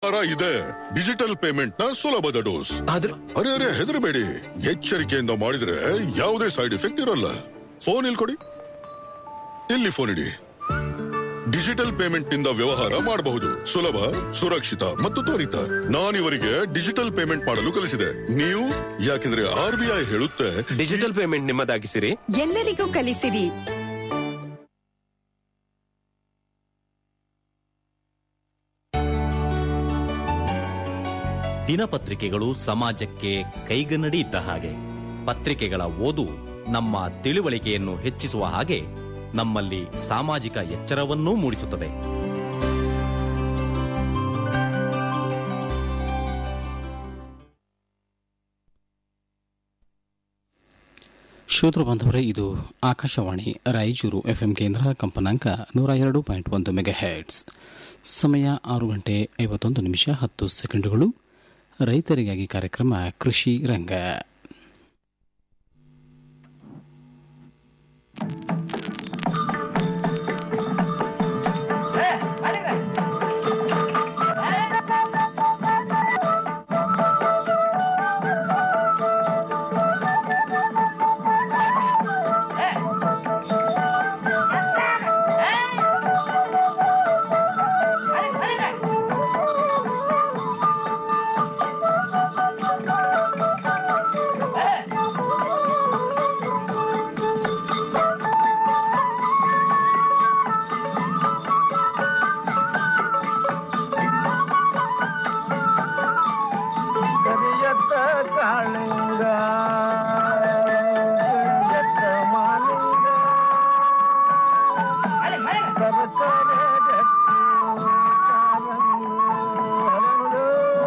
ವ್ಯವಹಾರ ಇದೆ digital payment ನ ಸುಲಭದ ಡೋಸ್ ಆದ್ರೆ ಅರೆ ಅರೆ ಹೆದರಬೇಡಿ ಎಚ್ಚರಿಕೆಯಿಂದ ಮಾಡಿದ್ರೆ ಯಾವುದೇ ಸೈಡ್ ಎಫೆಕ್ಟ್ ಇರಲ್ಲ ಫೋನ್ ಇಲ್ಲಿ ಕೊಡಿ ಇಲ್ಲಿ ಫೋನ್ ಇಡಿ ಡಿಜಿಟಲ್ ಪೇಮೆಂಟ್ ನಿಂದ ವ್ಯವಹಾರ ಮಾಡಬಹುದು ಸುಲಭ ಸುರಕ್ಷಿತ ಮತ್ತು ತ್ವರಿತ ನಾನಿವರಿಗೆ ಡಿಜಿಟಲ್ ಪೇಮೆಂಟ್ ಮಾಡಲು ಕಲಿಸಿದೆ ನೀವು ಯಾಕೆಂದ್ರೆ ಆರ್ ಬಿ ಐ ಹೇಳುತ್ತೆ ಡಿಜಿಟಲ್ ಪೇಮೆಂಟ್ ನಿಮ್ಮದಾಗಿಸಿರಿ ಎಲ್ಲರಿಗೂ ಕಲಿಸಿರಿ ದಿನಪತ್ರಿಕೆಗಳು ಸಮಾಜಕ್ಕೆ ಕೈಗನ್ನಡಿ ಇದ್ದ ಹಾಗೆ ಪತ್ರಿಕೆಗಳ ಓದು ನಮ್ಮ ತಿಳುವಳಿಕೆಯನ್ನು ಹೆಚ್ಚಿಸುವ ಹಾಗೆ ನಮ್ಮಲ್ಲಿ ಸಾಮಾಜಿಕ ಎಚ್ಚರವನ್ನೂ ಮೂಡಿಸುತ್ತದೆ ಶ್ರೋತೃ ಬಾಂಧವರೇ ಇದು ಆಕಾಶವಾಣಿ ರಾಯಚೂರು ಎಫ್ಎಂ ಕೇಂದ್ರ ಕಂಪನಾಂಕ ನೂರ ಎರಡು ಪಾಯಿಂಟ್ ಒಂದು ಮೆಗಾ ಹೆಡ್ಸ್ ಸಮಯ ಆರು ಗಂಟೆ ಐವತ್ತೊಂದು ನಿಮಿಷ ಹತ್ತು ಸೆಕೆಂಡುಗಳು ರೈತರಿಗಾಗಿ ಕಾರ್ಯಕ್ರಮ ಕೃಷಿ ರಂಗ ಕರಿಯತ್ತ ಕಾಳಿಂಗ ಕರಿಯತ್ತ ಮಾಲಿಂಗ ಸರಸರ ಗಟ್ಟಿ ಕಾರಂಗಿ ಹರಳು.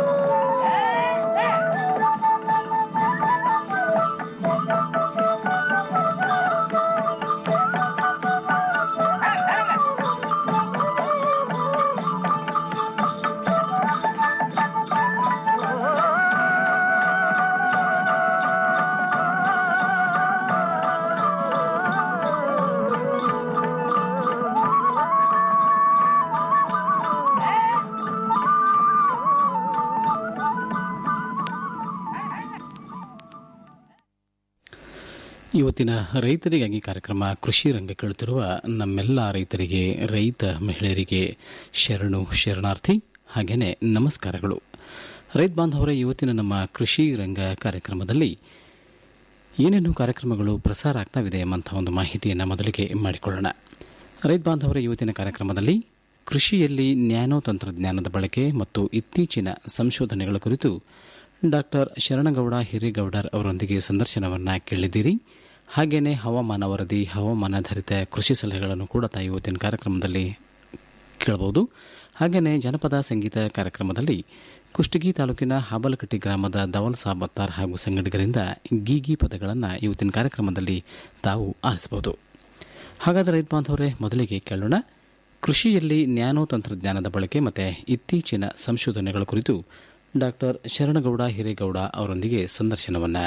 ಇವತ್ತಿನ ರೈತರಿಗಾಗಿ ಕಾರ್ಯಕ್ರಮ ಕೃಷಿ ರಂಗ ಕೇಳುತ್ತಿರುವ ನಮ್ಮೆಲ್ಲ ರೈತರಿಗೆ ರೈತ ಮಹಿಳೆಯರಿಗೆ ಶರಣು ಶರಣಾರ್ಥಿ ಹಾಗೇನೆ ನಮಸ್ಕಾರಗಳು ರೈತ ಬಾಂಧವರೇ ಇವತ್ತಿನ ನಮ್ಮ ಕೃಷಿ ರಂಗ ಕಾರ್ಯಕ್ರಮದಲ್ಲಿ ಏನೇನು ಕಾರ್ಯಕ್ರಮಗಳು ಪ್ರಸಾರ ಆಗ್ತಾವಿದೆ ಎಂಬಂಥ ಒಂದು ಮಾಹಿತಿಯನ್ನು ಮೊದಲಿಗೆ ಮಾಡಿಕೊಳ್ಳೋಣ ರೈತ ಬಾಂಧವರ ಇವತ್ತಿನ ಕಾರ್ಯಕ್ರಮದಲ್ಲಿ ಕೃಷಿಯಲ್ಲಿ ನ್ಯಾನೋ ತಂತ್ರಜ್ಞಾನದ ಬಳಕೆ ಮತ್ತು ಇತ್ತೀಚಿನ ಸಂಶೋಧನೆಗಳ ಕುರಿತು ಡಾಕ್ಟರ್ ಶರಣಗೌಡ ಹಿರೇಗೌಡರ್ ಅವರೊಂದಿಗೆ ಸಂದರ್ಶನವನ್ನು ಕೇಳಿದ್ದೀರಿ ಹಾಗೇನೆ ಹವಾಮಾನ ವರದಿ ಹವಾಮಾನಾಧಾರಿತ ಕೃಷಿ ಸಲಹೆಗಳನ್ನು ಕೂಡ ತಾವು ಇವತ್ತಿನ ಕಾರ್ಯಕ್ರಮದಲ್ಲಿ ಕೇಳಬಹುದು ಹಾಗೆಯೇ ಜನಪದ ಸಂಗೀತ ಕಾರ್ಯಕ್ರಮದಲ್ಲಿ ಕುಷ್ಟಗಿ ತಾಲೂಕಿನ ಹಾಬಲಕಟ್ಟಿ ಗ್ರಾಮದ ದವಲ್ ಸಾಬತ್ತಾರ್ ಹಾಗೂ ಸಂಗಡಿಗರಿಂದ ಗೀಗಿ ಪದಗಳನ್ನು ಇವತ್ತಿನ ಕಾರ್ಯಕ್ರಮದಲ್ಲಿ ತಾವು ಆಲಿಸಬಹುದು ಹಾಗಾದರೆ ರೈತ ಬಾಂಧವರೇ ಮೊದಲಿಗೆ ಕೇಳೋಣ ಕೃಷಿಯಲ್ಲಿ ನ್ಯಾನೋ ತಂತ್ರಜ್ಞಾನದ ಬಳಕೆ ಮತ್ತು ಇತ್ತೀಚಿನ ಸಂಶೋಧನೆಗಳ ಕುರಿತು ಡಾಕ್ಟರ್ ಶರಣಗೌಡ ಹಿರೇಗೌಡ ಅವರೊಂದಿಗೆ ಸಂದರ್ಶನವನ್ನು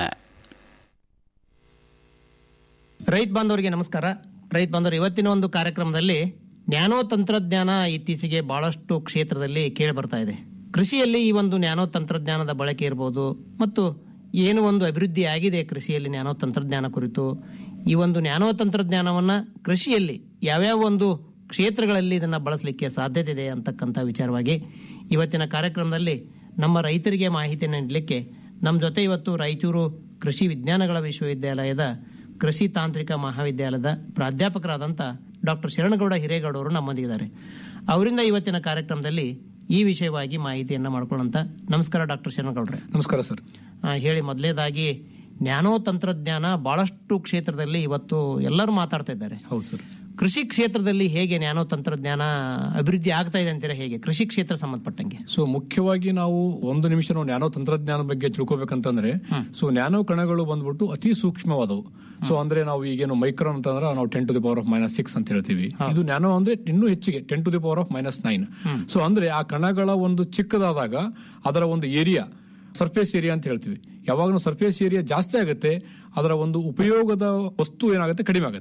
ರೈತ ಬಾಂಧವರಿಗೆ ನಮಸ್ಕಾರ ರೈತ ಬಾಂಧವರು ಇವತ್ತಿನ ಒಂದು ಕಾರ್ಯಕ್ರಮದಲ್ಲಿ ನ್ಯಾನೋ ತಂತ್ರಜ್ಞಾನ ಇತ್ತೀಚೆಗೆ ಬಹಳಷ್ಟು ಕ್ಷೇತ್ರದಲ್ಲಿ ಕೇಳಿ ಬರ್ತಾ ಇದೆ ಕೃಷಿಯಲ್ಲಿ ಈ ಒಂದು ನ್ಯಾನೋ ತಂತ್ರಜ್ಞಾನದ ಬಳಕೆ ಇರಬಹುದು ಮತ್ತು ಏನು ಒಂದು ಅಭಿವೃದ್ಧಿ ಆಗಿದೆ ಕೃಷಿಯಲ್ಲಿ ನ್ಯಾನೋ ತಂತ್ರಜ್ಞಾನ ಕುರಿತು ಈ ಒಂದು ನ್ಯಾನೋ ತಂತ್ರಜ್ಞಾನವನ್ನ ಕೃಷಿಯಲ್ಲಿ ಯಾವ್ಯಾವ ಒಂದು ಕ್ಷೇತ್ರಗಳಲ್ಲಿ ಇದನ್ನ ಬಳಸಲಿಕ್ಕೆ ಸಾಧ್ಯತೆ ಇದೆ ಅಂತಕ್ಕಂಥ ವಿಚಾರವಾಗಿ ಇವತ್ತಿನ ಕಾರ್ಯಕ್ರಮದಲ್ಲಿ ನಮ್ಮ ರೈತರಿಗೆ ಮಾಹಿತಿಯನ್ನು ನೀಡಲಿಕ್ಕೆ ನಮ್ಮ ಜೊತೆ ಇವತ್ತು ರಾಯಚೂರು ಕೃಷಿ ವಿಜ್ಞಾನಗಳ ವಿಶ್ವವಿದ್ಯಾಲಯದ ಕೃಷಿ ತಾಂತ್ರಿಕ ಮಹಾವಿದ್ಯಾಲಯದ ಪ್ರಾಧ್ಯಾಪಕರಾದಂಥ ಡಾಕ್ಟರ್ ಶರಣಗೌಡ ಹಿರೇಗೌಡ ಅವರು ನಮ್ಮೊಂದಿಗಿದ್ದಾರೆ ಅವರಿಂದ ಇವತ್ತಿನ ಕಾರ್ಯಕ್ರಮದಲ್ಲಿ ಈ ವಿಷಯವಾಗಿ ಮಾಹಿತಿಯನ್ನ ಮಾಡ್ಕೊಳ್ಳೋಂತ ನಮಸ್ಕಾರ ಡಾಕ್ಟರ್ ಶರಣಗೌಡ್ರೆ ನಮಸ್ಕಾರ ಸರ್ ಆ, ಹೇಳಿ ಮೊದಲೇದಾಗಿ ನ್ಯಾನೋ ತಂತ್ರಜ್ಞಾನ ಬಹಳಷ್ಟು ಕ್ಷೇತ್ರದಲ್ಲಿ ಇವತ್ತು ಎಲ್ಲರೂ ಮಾತಾಡ್ತಾ ಇದ್ದಾರೆ ಹೌದು ಸರ್ ಕೃಷಿ ಕ್ಷೇತ್ರದಲ್ಲಿ ಹೇಗೆ ನ್ಯಾನೋ ತಂತ್ರಜ್ಞಾನ ಅಭಿವೃದ್ಧಿ ಆಗ್ತಾ ಇದೆ ಅಂತೀರಾ ಹೇಗೆ ಕೃಷಿ ಕ್ಷೇತ್ರ ಸಂಬಂಧಪಟ್ಟಂಗೆ ಸೊ ಮುಖ್ಯವಾಗಿ ನಾವು ಒಂದು ನಿಮಿಷ ನಾವು ನ್ಯಾನೋ ತಂತ್ರಜ್ಞಾನದ ಬಗ್ಗೆ ತಿಳ್ಕೊಬೇಕಂತಂದ್ರೆ ಸೊ ನ್ಯಾನೋ ಕಣಗಳು ಬಂದ್ಬಿಟ್ಟು ಅತಿ ಸೂಕ್ಷ್ಮವಾದವು ಸೊ ಅಂದ್ರೆ ನಾವು ಈಗೇನು ಮೈಕ್ರೋನ್ ಅಂತಂದ್ರೆ ನಾವು ten to the power of minus six ಅಂತ ಹೇಳ್ತೀವಿ ಇದು ನ್ಯಾನೋ ಅಂದ್ರೆ ಇನ್ನೂ ಹೆಚ್ಚಿಗೆ ten to the power of minus nine so ಅಂದ್ರೆ ಆ ಕಣಗಳ ಒಂದು ಚಿಕ್ಕದಾದಾಗ ಅದರ ಒಂದು ಏರಿಯಾ ಸರ್ಫೇಸ್ ಏರಿಯಾ ಅಂತ ಹೇಳ್ತೀವಿ ಯಾವಾಗ ಸರ್ಫೇಸ್ ಏರಿಯಾ ಜಾಸ್ತಿ ಆಗುತ್ತೆ ಅದರ ಒಂದು ಉಪಯೋಗದ ವಸ್ತು ಏನಾಗುತ್ತೆ ಕಡಿಮೆ ಆಗುತ್ತೆ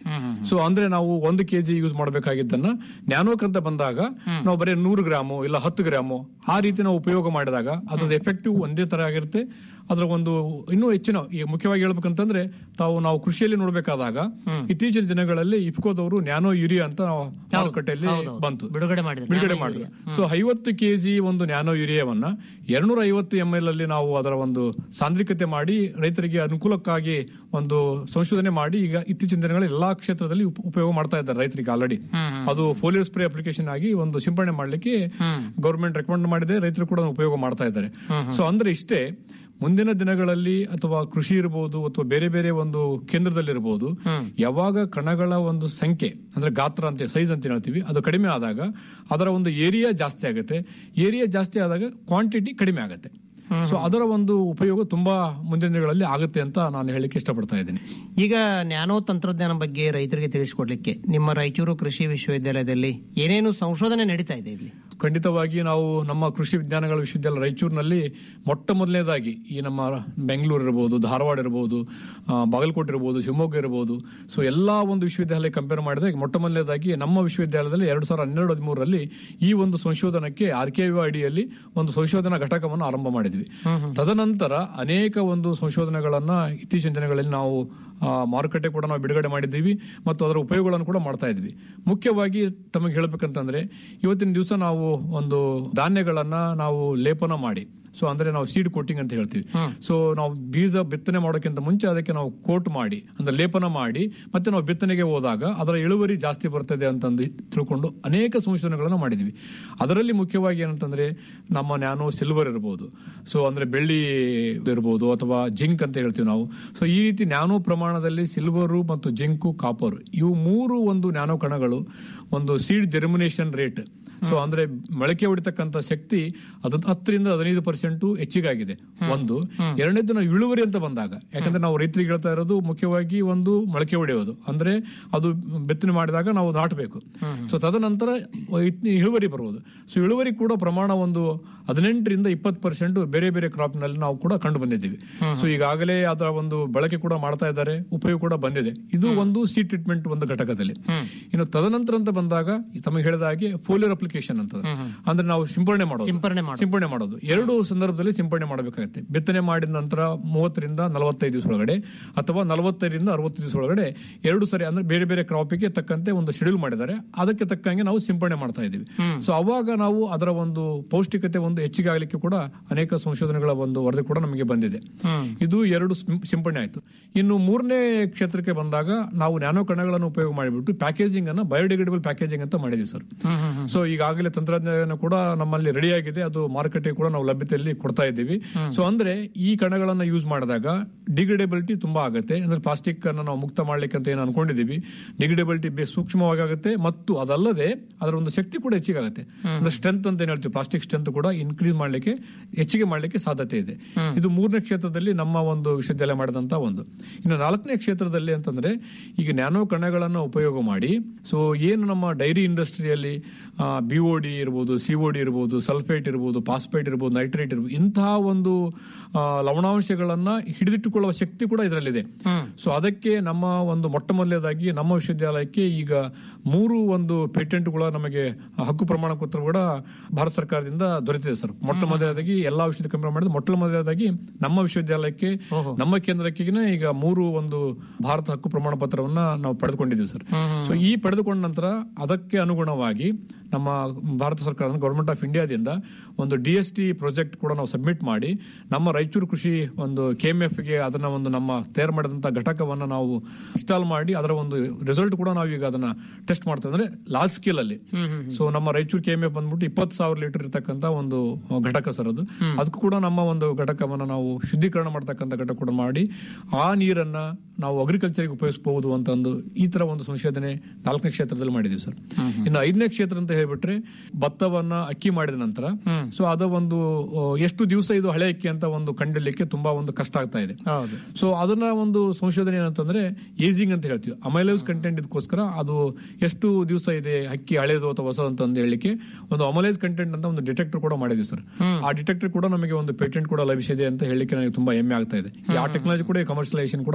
ಸೊ ಅಂದ್ರೆ ನಾವು ಒಂದು ಕೆಜಿ ಯೂಸ್ ಮಾಡಬೇಕಾಗಿದ್ದನ್ನ ನ್ಯಾನೋಕ್ ಅಂತ ಬಂದಾಗ ನಾವು ಬರೀ ನೂರು ಗ್ರಾಮು ಇಲ್ಲ ಹತ್ತು ಗ್ರಾಮು ಆ ರೀತಿ ನಾವು ಉಪಯೋಗ ಮಾಡಿದಾಗ ಅದ್ರ ಎಫೆಕ್ಟಿವ್ ಒಂದೇ ತರ ಆಗಿರುತ್ತೆ ಅದರ ಒಂದು ಇನ್ನೂ ಹೆಚ್ಚಿನ ಈ ಮುಖ್ಯವಾಗಿ ಹೇಳ್ಬೇಕಂತಂದ್ರೆ ತಾವು ನಾವು ಕೃಷಿಯಲ್ಲಿ ನೋಡ್ಬೇಕಾದಾಗ ಇತ್ತೀಚಿನ ದಿನಗಳಲ್ಲಿ ಇಫ್ಕೋದವರು ನ್ಯಾನೋ ಯೂರಿಯಾ ಅಂತ ನಾವು ಮಾರುಕಟ್ಟೆಯಲ್ಲಿ ಹೌದೌದು. ಬಂತು ಬಿಡುಗಡೆ ಮಾಡಿದ್ರು. ಬಿಡುಗಡೆ ನ್ಯಾನೋ ಮಾಡಿದ್ರು ಸೊ ಐವತ್ತು ಕೆಜಿ ಒಂದು ನ್ಯಾನೋ ಯೂರಿಯಾವನ್ನ ಎರಡ್ನೂರ ಐವತ್ತು ಎಂ ಎಲ್ ಅಲ್ಲಿ ನಾವು ಅದರ ಒಂದು ಸಾಂದ್ರಿಕತೆ ಮಾಡಿ ರೈತರಿಗೆ ಅನುಕೂಲಕ್ಕಾಗಿ ಒಂದು ಸಂಶೋಧನೆ ಮಾಡಿ ಈಗ ಇತ್ತೀಚಿನ ದಿನಗಳಲ್ಲಿ ಎಲ್ಲಾ ಕ್ಷೇತ್ರದಲ್ಲಿ ಉಪ- ಉಪಯೋಗ ಮಾಡ್ತಾ ಇದ್ದಾರೆ ರೈತರಿಗೆ ಆಲ್ರೆಡಿ ಅದು ಫೋಲಿಯೋ ಸ್ಪ್ರೇ ಅಪ್ಲಿಕೇಶನ್ ಆಗಿ ಒಂದು ಸಿಂಪಡಣೆ ಮಾಡ್ಲಿಕ್ಕೆ ಗೌರ್ಮೆಂಟ್ ರೆಕಮೆಂಡ್ ಮಾಡಿದೆ ರೈತರು ಕೂಡ ಅದನ್ನ ಉಪಯೋಗ ಮಾಡ್ತಾ ಇದ್ದಾರೆ ಸೊ ಅಂದ್ರೆ ಇಷ್ಟೇ ಮುಂದಿನ ದಿನಗಳಲ್ಲಿ ಅಥವಾ ಕೃಷಿ ಇರಬಹುದು ಅಥವಾ ಬೇರೆ ಬೇರೆ ಒಂದು ಕೇಂದ್ರದಲ್ಲಿರಬಹುದು ಯಾವಾಗ ಕಣಗಳ ಒಂದು ಸಂಖ್ಯೆ ಅಂದ್ರೆ ಗಾತ್ರ ಅಂತ ಸೈಜ್ ಅಂತ ಹೇಳ್ತೀವಿ ಅದು ಕಡಿಮೆ ಆದಾಗ ಅದರ ಒಂದು ಏರಿಯಾ ಜಾಸ್ತಿ ಆಗುತ್ತೆ ಏರಿಯಾ ಜಾಸ್ತಿ ಆದಾಗ ಕ್ವಾಂಟಿಟಿ ಕಡಿಮೆ ಆಗುತ್ತೆ ಸೊ ಅದರ ಒಂದು ಉಪಯೋಗ ತುಂಬಾ ಮುಂದಿನ ದಿನಗಳಲ್ಲಿ ಆಗುತ್ತೆ ಅಂತ ನಾನು ಹೇಳಿಕ್ಕೆ ಇಷ್ಟಪಡ್ತಾ ಇದ್ದೀನಿ ಈಗ ನ್ಯಾನೋ ತಂತ್ರಜ್ಞಾನ ಬಗ್ಗೆ ರೈತರಿಗೆ ತಿಳಿಸಿಕೊಡ್ಲಿಕ್ಕೆ ನಿಮ್ಮ ರಾಯಚೂರು ಕೃಷಿ ವಿಶ್ವವಿದ್ಯಾಲಯದಲ್ಲಿ ಏನೇನು ಸಂಶೋಧನೆ ನಡೀತಾ ಇದೆ ಇಲ್ಲಿ ಖಂಡಿತವಾಗಿ ನಾವು ನಮ್ಮ ಕೃಷಿ ವಿಜ್ಞಾನಗಳ ವಿಶ್ವವಿದ್ಯಾಲಯ ರಾಯಚೂರಿನಲ್ಲಿ ಮೊಟ್ಟ ಮೊದಲನೇದಾಗಿ ಈ ನಮ್ಮ ಬೆಂಗಳೂರು ಇರಬಹುದು ಧಾರವಾಡ ಇರಬಹುದು ಆ, ಬಾಗಲಕೋಟೆ ಇರಬಹುದು ಶಿವಮೊಗ್ಗ ಇರಬಹುದು ಸೊ ಎಲ್ಲಾ ಒಂದು ವಿಶ್ವವಿದ್ಯಾಲಯ ಕಂಪೇರ್ ಮಾಡಿದಾಗ ಮೊಟ್ಟ ಮೊದಲನೇದಾಗಿ ನಮ್ಮ ವಿಶ್ವವಿದ್ಯಾಲಯದಲ್ಲಿ ಎರಡ್ ಸಾವಿರದ ಹನ್ನೆರಡು ಹದಿಮೂರರಲ್ಲಿ ಈ ಒಂದು ಸಂಶೋಧನಕ್ಕೆ ಆರ್ ಕೆ ಅಡಿಯಲ್ಲಿ ಒಂದು ಸಂಶೋಧನಾ ಘಟಕವನ್ನು ಆರಂಭ ಮಾಡಿದ್ವಿ ತದನಂತರ ಅನೇಕ ಒಂದು ಸಂಶೋಧನೆಗಳನ್ನ ಇತ್ತೀಚಿನ ದಿನಗಳಲ್ಲಿ ನಾವು ಆ, ಮಾರುಕಟ್ಟೆ ಕೂಡ ನಾವು ಬಿಡುಗಡೆ ಮಾಡಿದ್ದೀವಿ ಮತ್ತು ಅದರ ಉಪಯೋಗಗಳನ್ನು ಕೂಡ ಮಾಡ್ತಾ ಇದ್ವಿ ಮುಖ್ಯವಾಗಿ ತಮಗೆ ಹೇಳ್ಬೇಕಂತಂದ್ರೆ ಇವತ್ತಿನ ದಿವಸ ನಾವು ಒಂದು ಧಾನ್ಯಗಳನ್ನ ನಾವು ಲೇಪನ ಮಾಡಿ ಸೊ ಅಂದ್ರೆ ನಾವು ಸೀಡ್ ಕೋಟಿಂಗ್ ಅಂತ ಹೇಳ್ತೀವಿ ಸೊ ನಾವು ಬೀಜ ಬಿತ್ತನೆ ಮಾಡೋಕ್ಕಿಂತ ಮುಂಚೆ ಅದಕ್ಕೆ ನಾವು ಕೋಟ್ ಮಾಡಿ ಅಂದ್ರೆ ಲೇಪನ ಮಾಡಿ ಮತ್ತೆ ನಾವು ಬಿತ್ತನೆಗೆ ಹೋದಾಗ ಅದರ ಇಳುವರಿ ಜಾಸ್ತಿ ಬರ್ತದೆ ಅಂತಂದು ತಿಳ್ಕೊಂಡು ಅನೇಕ ಸಂಶೋಧನೆಗಳನ್ನು ಮಾಡಿದ್ವಿ ಅದರಲ್ಲಿ ಮುಖ್ಯವಾಗಿ ಏನಂತಂದ್ರೆ ನಮ್ಮ ನ್ಯಾನೋ ಸಿಲ್ವರ್ ಇರಬಹುದು ಸೊ ಅಂದ್ರೆ ಬೆಳ್ಳಿ ಇರಬಹುದು ಅಥವಾ ಜಿಂಕ್ ಅಂತ ಹೇಳ್ತೀವಿ ನಾವು ಸೊ ಈ ರೀತಿ ನ್ಯಾನೋ ಪ್ರಮಾಣದಲ್ಲಿ ಸಿಲ್ವರು ಮತ್ತು ಜಿಂಕು ಕಾಪರ್ ಇವು ಮೂರು ಒಂದು ನ್ಯಾನೋ ಕಣಗಳು ಒಂದು ಸೀಡ್ ಜರ್ಮಿನೇಷನ್ ರೇಟ್ ಸೊ ಅಂದ್ರೆ ಮೊಳಕೆ ಹೊಡಿತಕ್ಕಂತ ಶಕ್ತಿ ಅದು ಹತ್ತರಿಂದ ಹದಿನೈದು ಪರ್ಸೆಂಟ್ ಹೆಚ್ಚಿಗಾಗಿದೆ ಒಂದು ಎರಡನೇದು ನಾವು ಇಳುವರಿ ಅಂತ ಬಂದಾಗ ಯಾಕಂದ್ರೆ ನಾವು ರೈತರಿಗೆ ಹೇಳ್ತಾ ಇರೋದು ಮುಖ್ಯವಾಗಿ ಒಂದು ಮೊಳಕೆ ಹೊಡೆಯೋದು ಅಂದ್ರೆ ಅದು ಬಿತ್ತನೆ ಮಾಡಿದಾಗ ನಾವು ನಾಟಬೇಕು ಸೊ ತದನಂತರ ಇತ್- ಇಳುವರಿ ಬರುವುದು ಸೊ ಇಳುವರಿ ಕೂಡ ಪ್ರಮಾಣ ಒಂದು ಹದಿನೆಂಟರಿಂದ ಇಪ್ಪತ್ತು ಪರ್ಸೆಂಟ್ ಬೇರೆ ಬೇರೆ ಕ್ರಾಪ್ ನಲ್ಲಿ ನಾವು ಕೂಡ ಕಂಡು ಬಂದಿದ್ದೀವಿ ಸೊ ಈಗಾಗಲೇ ಅದರ ಒಂದು ಬಳಕೆ ಕೂಡ ಮಾಡ್ತಾ ಇದ್ದಾರೆ ಉಪಯೋಗ ಕೂಡ ಬಂದಿದೆ ಇದು ಒಂದು ಸಿ ಟ್ರೀಟ್ಮೆಂಟ್ ಒಂದು ಘಟಕದಲ್ಲಿ ಇನ್ನು ತದನಂತರ ಅಂತ ಬಂದಾಗ ತಮಗೆ ಹೇಳಿದ ಹಾಗೆ ಫೋಲಿಯರ್ ಅಪ್ಲಿಕೇಶನ್ ಅಂತ ಅಂದ್ರೆ ನಾವು ಸಿಂಪರಣೆ ಮಾಡೋದು ಸಿಂಪರಣೆ ಮಾಡೋದು. ಸಿಂಪರಣೆ ಮಾಡೋದು ಎರಡು ಸಂದರ್ಭದಲ್ಲಿ ಸಿಂಪರಣೆ ಮಾಡಬೇಕಾಗುತ್ತೆ ಬಿತ್ತನೆ ಮಾಡಿದ ನಂತರ ಮೂವತ್ತರಿಂದ ನಲವತ್ತೈದು ದಿವಸ ಒಳಗಡೆ ಅಥವಾ ನಲವತ್ತೈದರಿಂದ ಅರವತ್ತು ದಿವಸ ಒಳಗಡೆ ಎರಡು ಸರಿ ಅಂದ್ರೆ ಬೇರೆ ಬೇರೆ ಕ್ರಾಪಿಗೆ ತಕ್ಕಂತೆ ಒಂದು ಶೆಡ್ಯೂಲ್ ಮಾಡಿದ್ದಾರೆ ಅದಕ್ಕೆ ತಕ್ಕಂಗೆ ನಾವು ಸಿಂಪರಣೆ ಮಾಡ್ತಾ ಇದ್ದೀವಿ ಸೊ ಅವಾಗ ನಾವು ಅದರ ಒಂದು ಪೌಷ್ಟಿಕತೆ ಒಂದು ಹೆಚ್ಚಿಗೆ ಆಗಲಿಕ್ಕೆ ಕೂಡ ಅನೇಕ ಸಂಶೋಧನೆಗಳ ಒಂದು ವರದಿ ಕೂಡ ನಮಗೆ ಬಂದಿದೆ ಇದು ಎರಡು ಸಿಂ- ಸಿಂಪರಣೆ ಆಯ್ತು ಇನ್ನು ಮೂರನೇ ಕ್ಷೇತ್ರಕ್ಕೆ ಬಂದಾಗ ನಾವು ನ್ಯಾನೋ ಕಣಗಳನ್ನು ಉಪಯೋಗ ಮಾಡಿಬಿಟ್ಟು ಪ್ಯಾಕೇಜಿಂಗ್ ಅನ್ನ ಬಯೋಡಿಗ್ರೇಡಬಲ್ ಪ್ಯಾಕೇಜಿಂಗ್ ಅಂತ ಮಾಡಿದೀವಿ ಸರ್ ಸೊ ಈಗಾಗಲೇ ತಂತ್ರಜ್ಞಾನ ಕೂಡ ನಮ್ಮಲ್ಲಿ ರೆಡಿ ಆಗಿದೆ ಅದು ಮಾರುಕಟ್ಟೆ ಕೂಡ ನಾವು ಲಭ್ಯತೆಯಲ್ಲಿ ಕೊಡ್ತಾ ಇದ್ದೀವಿ ಸೊ ಅಂದ್ರೆ ಈ ಕಣಗಳನ್ನ ಯೂಸ್ ಮಾಡಿದಾಗ ಡಿಗ್ರೇಡಬಿಲಿಟಿ ತುಂಬಾ ಆಗುತ್ತೆ ಅಂದ್ರೆ ಪ್ಲಾಸ್ಟಿಕ್ ಅನ್ನ ನಾವು ಮುಕ್ತ ಮಾಡ್ಲಿಕ್ಕೆ ಅಂತ ಏನು ಅನ್ಕೊಂಡಿದೀವಿ ಡಿಗ್ರೇಡಬಿಲಿಟಿ ಸೂಕ್ಷ್ಮವಾಗಿ ಆಗುತ್ತೆ ಮತ್ತು ಅದಲ್ಲದೆ ಅದರ ಒಂದು ಶಕ್ತಿ ಕೂಡ ಹೆಚ್ಚಿಗೆ ಆಗುತ್ತೆ ಅಂದ್ರೆ ಸ್ಟ್ರೆಂತ್ ಅಂತ ಏನ್ ಹೇಳ್ತೀವಿ ಪ್ಲಾಸ್ಟಿಕ್ ಸ್ಟ್ರೆಂತ್ ಕೂಡ ಇನ್ಕ್ರೀಸ್ ಮಾಡ್ಲಿಕ್ಕೆ ಹೆಚ್ಚಿಗೆ ಮಾಡ್ಲಿಕ್ಕೆ ಸಾಧ್ಯತೆ ಇದೆ ಇದು ಮೂರನೇ ಕ್ಷೇತ್ರದಲ್ಲಿ ನಮ್ಮ ಒಂದು ವಿಶ್ವವಿದ್ಯಾಲಯ ಮಾಡಿದಂತ ಒಂದು ಇನ್ನು ನಾಲ್ಕನೇ ಕ್ಷೇತ್ರದಲ್ಲಿ ಅಂತಂದ್ರೆ ಈಗ ನ್ಯಾನೋ ಕಣಗಳನ್ನು ಉಪಯೋಗ ಮಾಡಿ ಸೊ ಏನು ನಮ್ಮ ಡೈರಿ ಇಂಡಸ್ಟ್ರಿಯಲ್ಲಿ ಬಿ ಒ ಡಿ ಇರ್ಬೋದು ಸಿ ಒ ಡಿ ಇರ್ಬೋದು ಸಲ್ಫೇಟ್ ಇರ್ಬೋದು ಫಾಸ್ಫೇಟ್ ಇರ್ಬೋದು ನೈಟ್ರೇಟ್ ಇರ್ಬೋದು ಇಂತಹ ಒಂದು ಆ, ಲವಣಾಂಶಗಳನ್ನ ಹಿಡಿದಿಟ್ಟುಕೊಳ್ಳುವ ಶಕ್ತಿ ಕೂಡ ಇದರಲ್ಲಿದೆ ಸೊ ಅದಕ್ಕೆ ನಮ್ಮ ಒಂದು ಮೊಟ್ಟ ಮೊದಲನೇದಾಗಿ ನಮ್ಮ ವಿಶ್ವವಿದ್ಯಾಲಯಕ್ಕೆ ಈಗ ಮೂರು ಒಂದು ಪೇಟೆಂಟ್ ಕೂಡ ನಮಗೆ ಹಕ್ಕು ಪ್ರಮಾಣ ಪತ್ರ ಕೂಡ ಭಾರತ ಸರ್ಕಾರದಿಂದ ದೊರೆತಿದೆ ಸರ್ ಮೊಟ್ಟ ಮೊದಲನೇದಾಗಿ ಎಲ್ಲಾ ವಿಷಯದ ಕಂಪೇರ್ ಮಾಡಿದ್ರೆ ಮೊಟ್ಟ ಮೊದಲನೇದಾಗಿ ನಮ್ಮ ವಿಶ್ವವಿದ್ಯಾಲಯಕ್ಕೆ ನಮ್ಮ ಕೇಂದ್ರಕ್ಕೆ ಈಗ ಮೂರು ಒಂದು ಭಾರತ ಹಕ್ಕು ಪ್ರಮಾಣ ಪತ್ರವನ್ನ ನಾವು ಪಡೆದುಕೊಂಡಿದ್ದೀವಿ ಸರ್ ಸೊ ಈ ಪಡೆದುಕೊಂಡ ನಂತರ ಅದಕ್ಕೆ ಅನುಗುಣವಾಗಿ ನಮ್ಮ ಭಾರತ ಸರ್ಕಾರದ ಗವರ್ಮೆಂಟ್ ಆಫ್ ಇಂಡಿಯಾದಿಂದ ಒಂದು ಡಿ ಎಸ್ ಟಿ ಪ್ರಾಜೆಕ್ಟ್ ಕೂಡ ನಾವು ಸಬ್ಮಿಟ್ ಮಾಡಿ ನಮ್ಮ ರಾಯಚೂರು ಕೃಷಿ ಒಂದು ಕೆ ಎಂ ಎಫ್ ಗೆ ಅದನ್ನ ಒಂದು ನಮ್ಮ ತಯಾರು ಮಾಡಿದಂತ ಘಟಕವನ್ನ ನಾವು ಇನ್ಸ್ಟಾಲ್ ಮಾಡಿ ಅದರ ಒಂದು ರಿಸಲ್ಟ್ ಕೂಡ ನಾವು ಈಗ ಅದನ್ನ ಟೆಸ್ಟ್ ಮಾಡ್ತಾ ಅಂದ್ರೆ ಲಾರ್ಜ್ ಸ್ಕೇಲ್ ಅಲ್ಲಿ ಸೊ ನಮ್ಮ ರಾಯಚೂರು ಕೆ ಎಂ ಎಫ್ ಬಂದ್ಬಿಟ್ಟು ಇಪ್ಪತ್ತು ಸಾವಿರ ಲೀಟರ್ ಇರತಕ್ಕಂತ ಒಂದು ಘಟಕ ಸರ್ ಅದು ಅದಕ್ಕೂ ಕೂಡ ನಮ್ಮ ಒಂದು ಘಟಕವನ್ನ ನಾವು ಶುದ್ಧೀಕರಣ ಮಾಡ್ತಕ್ಕಂಥ ಘಟಕ ಕೂಡ ಮಾಡಿ ಆ ನೀರನ್ನ ನಾವು ಅಗ್ರಿಕಲ್ಚರ್ಗೆ ಉಪಯೋಗಿಸಬಹುದು ಅಂತ ಒಂದು ಈ ತರ ಒಂದು ಸಂಶೋಧನೆ ನಾಲ್ಕನೇ ಕ್ಷೇತ್ರದಲ್ಲಿ ಮಾಡಿದೀವಿ ಸರ್ ಇನ್ನು ಐದನೇ ಕ್ಷೇತ್ರ ಅಂತ ಹೇಳ್ಬಿಟ್ರೆ ಭತ್ತವನ್ನ ಅಕ್ಕಿ ಮಾಡಿದ ನಂತರ ಸೊ ಅದ ಒಂದು ಆ, ಎಷ್ಟು ದಿವಸ ಇದು ಹಳೆ ಅಕ್ಕಿ ಅಂತ ಒಂದು ಕಂಡಿಡ್ಲಿಕ್ಕೆ ತುಂಬಾ ಒಂದು ಕಷ್ಟ ಆಗ್ತಾ ಇದೆ ಹೌದು ಸೊ ಅದನ್ನ ಒಂದು ಸಂಶೋಧನೆ ಏನಂತಂದ್ರೆ ಏಜಿಂಗ್ ಅಂತ ಹೇಳ್ತೀವಿ ಅಮೈಲೈಸ್ ಕಂಟೆಂಟ್ ಇದಕ್ಕೋಸ್ಕರ ಅದು ಎಷ್ಟು ದಿವಸ ಇದೆ ಅಕ್ಕಿ ಹಳೇದು ಅಥವಾ ಹೊಸ ಅಂತ ಅಂದ್ ಹೇಳಲಿಕ್ಕೆ ಒಂದು ಅಮಲೈಸ್ ಕಂಟೆಂಟ್ ಅಂತ ಒಂದು ಡಿಟೆಕ್ಟರ್ ಕೂಡ ಮಾಡಿದ್ವಿ ಸರ್ ಆ ಡಿಟೆಕ್ಟರ್ ಕೂಡ ನಮಗೆ ಒಂದು ಪೇಟೆಂಟ್ ಕೂಡ ಲಭಿಸಿದೆ ಅಂತ ಹೇಳಲಿಕ್ಕೆ ನನಗೆ ತುಂಬಾ ಹೆಮ್ಮೆ ಆಗ್ತಾ ಇದೆ ಆ ಟೆಕ್ನಾಲಜಿ ಕೂಡ ಕಮರ್ಷಿಯಲೈಸೇಷನ್ ಕೂಡ ಬಂದಿದೆ ಸರ್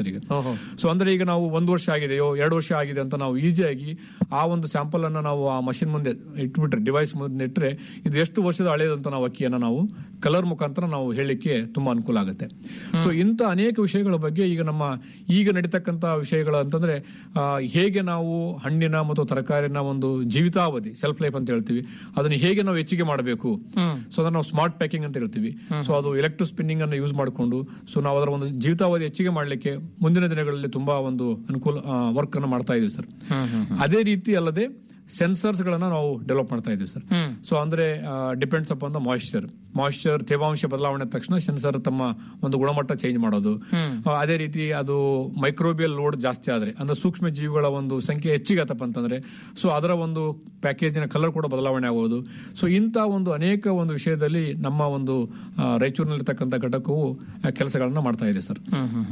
ಸರ್ ಈಗ ಓಹೋ ಸೊ ಅಂದ್ರೆ ಈಗ ನಾವು ಒಂದು ವರ್ಷ ಆಗಿದೆಯೋ ಎರಡು ವರ್ಷ ಆಗಿದೆ ಅಂತ ನಾವು ಈಸಿಯಾಗಿ ಆ ಒಂದು ಸ್ಯಾಂಪಲ್ ಅನ್ನ ನಾವು ಆ ಮಷಿನ್ ಮುಂದೆ ಇಟ್ಬಿಟ್ರೆ ಡಿವೈಸ್ ಮುಂದೆ ಇಟ್ಟರೆ ಇದು ಎಷ್ಟು ವರ್ಷದ ಹಳೆಯದಂತ ನಾವು ಅಕ್ಕಿಯನ್ನ ನಾವು ಕಲರ್ ಮುಖಾಂತರ ನಾವು ಹೇಳಲಿಕ್ಕೆ ತುಂಬಾ ಅನುಕೂಲ ಆಗುತ್ತೆ ಸೊ ಇಂಥ ಅನೇಕ ವಿಷಯಗಳ ಬಗ್ಗೆ ಈಗ ನಮ್ಮ ಈಗ ನಡೀತಕ್ಕಂತ ವಿಷಯಗಳು ಅಂತಂದ್ರೆ ಆ, ಹೇಗೆ ನಾವು ಹಣ್ಣಿನ ಮತ್ತು ತರಕಾರಿನ ಒಂದು ಜೀವಿತಾವಧಿ ಸೆಲ್ಫ್ ಲೈಫ್ ಅಂತ ಹೇಳ್ತೀವಿ ಅದನ್ನ ಹೇಗೆ ನಾವು ಹೆಚ್ಚಿಗೆ ಮಾಡಬೇಕು ಸೊ ಅದನ್ನ ನಾವು ಸ್ಮಾರ್ಟ್ ಪ್ಯಾಕಿಂಗ್ ಅಂತ ಹೇಳ್ತೀವಿ ಸೊ ಅದು ಎಲೆಕ್ಟ್ರೋ ಸ್ಪಿನ್ನಿಂಗ್ ಅನ್ನು ಯೂಸ್ ಮಾಡಿಕೊಂಡು ಸೊ ನಾವು ಅದರ ಒಂದು ಜೀವಿತಾವಧಿ ಹೆಚ್ಚಿಗೆ ಮಾಡಲಿಕ್ಕೆ ಮುಂದಿನ ದಿನಗಳಲ್ಲಿ ತುಂಬಾ ಒಂದು ಅನುಕೂಲ ವರ್ಕ್ ಅನ್ನು ಮಾಡ್ತಾ ಇದೀವಿ ಸರ್ ಅದೇ ರೀತಿ ಅಲ್ಲದೆ ಸೆನ್ಸರ್ಸ್ ಗಳನ್ನ ನಾವು ಡೆವಲಪ್ ಮಾಡ್ತಾ ಇದೀವಿ ಸರ್ ಸೊ ಅಂದ್ರೆ depends upon the moisture moisture ತೇವಾಂಶ ಬದಲಾವಣೆ ತಕ್ಷಣ ಸೆನ್ಸರ್ ತಮ್ಮ ಒಂದು ಗುಣಮಟ್ಟ ಚೇಂಜ್ ಮಾಡೋದು ಆ, ಅದೇ ರೀತಿ ಅದು ಮೈಕ್ರೋಬಿಯಲ್ ಲೋಡ್ ಜಾಸ್ತಿ ಆದ್ರೆ ಅಂದ್ರೆ ಸೂಕ್ಷ್ಮ ಜೀವಿಗಳ ಒಂದು ಸಂಖ್ಯೆ ಹೆಚ್ಚಿಗೆ ಆತಪ್ಪ ಅಂತಂದ್ರೆ ಸೊ ಅದರ ಒಂದು ಪ್ಯಾಕೇಜಿನ ಕಲರ್ ಕೂಡ ಬದಲಾವಣೆ ಆಗೋದು ಸೊ ಇಂಥ ಒಂದು ಅನೇಕ ಒಂದು ವಿಷಯದಲ್ಲಿ ನಮ್ಮ ಒಂದು ಆ, ರಾಯಚೂರಿನಲ್ಲಿರ್ತಕ್ಕಂಥ ಘಟಕವು ಕೆಲಸಗಳನ್ನ ಮಾಡ್ತಾ ಇದೆ ಸರ್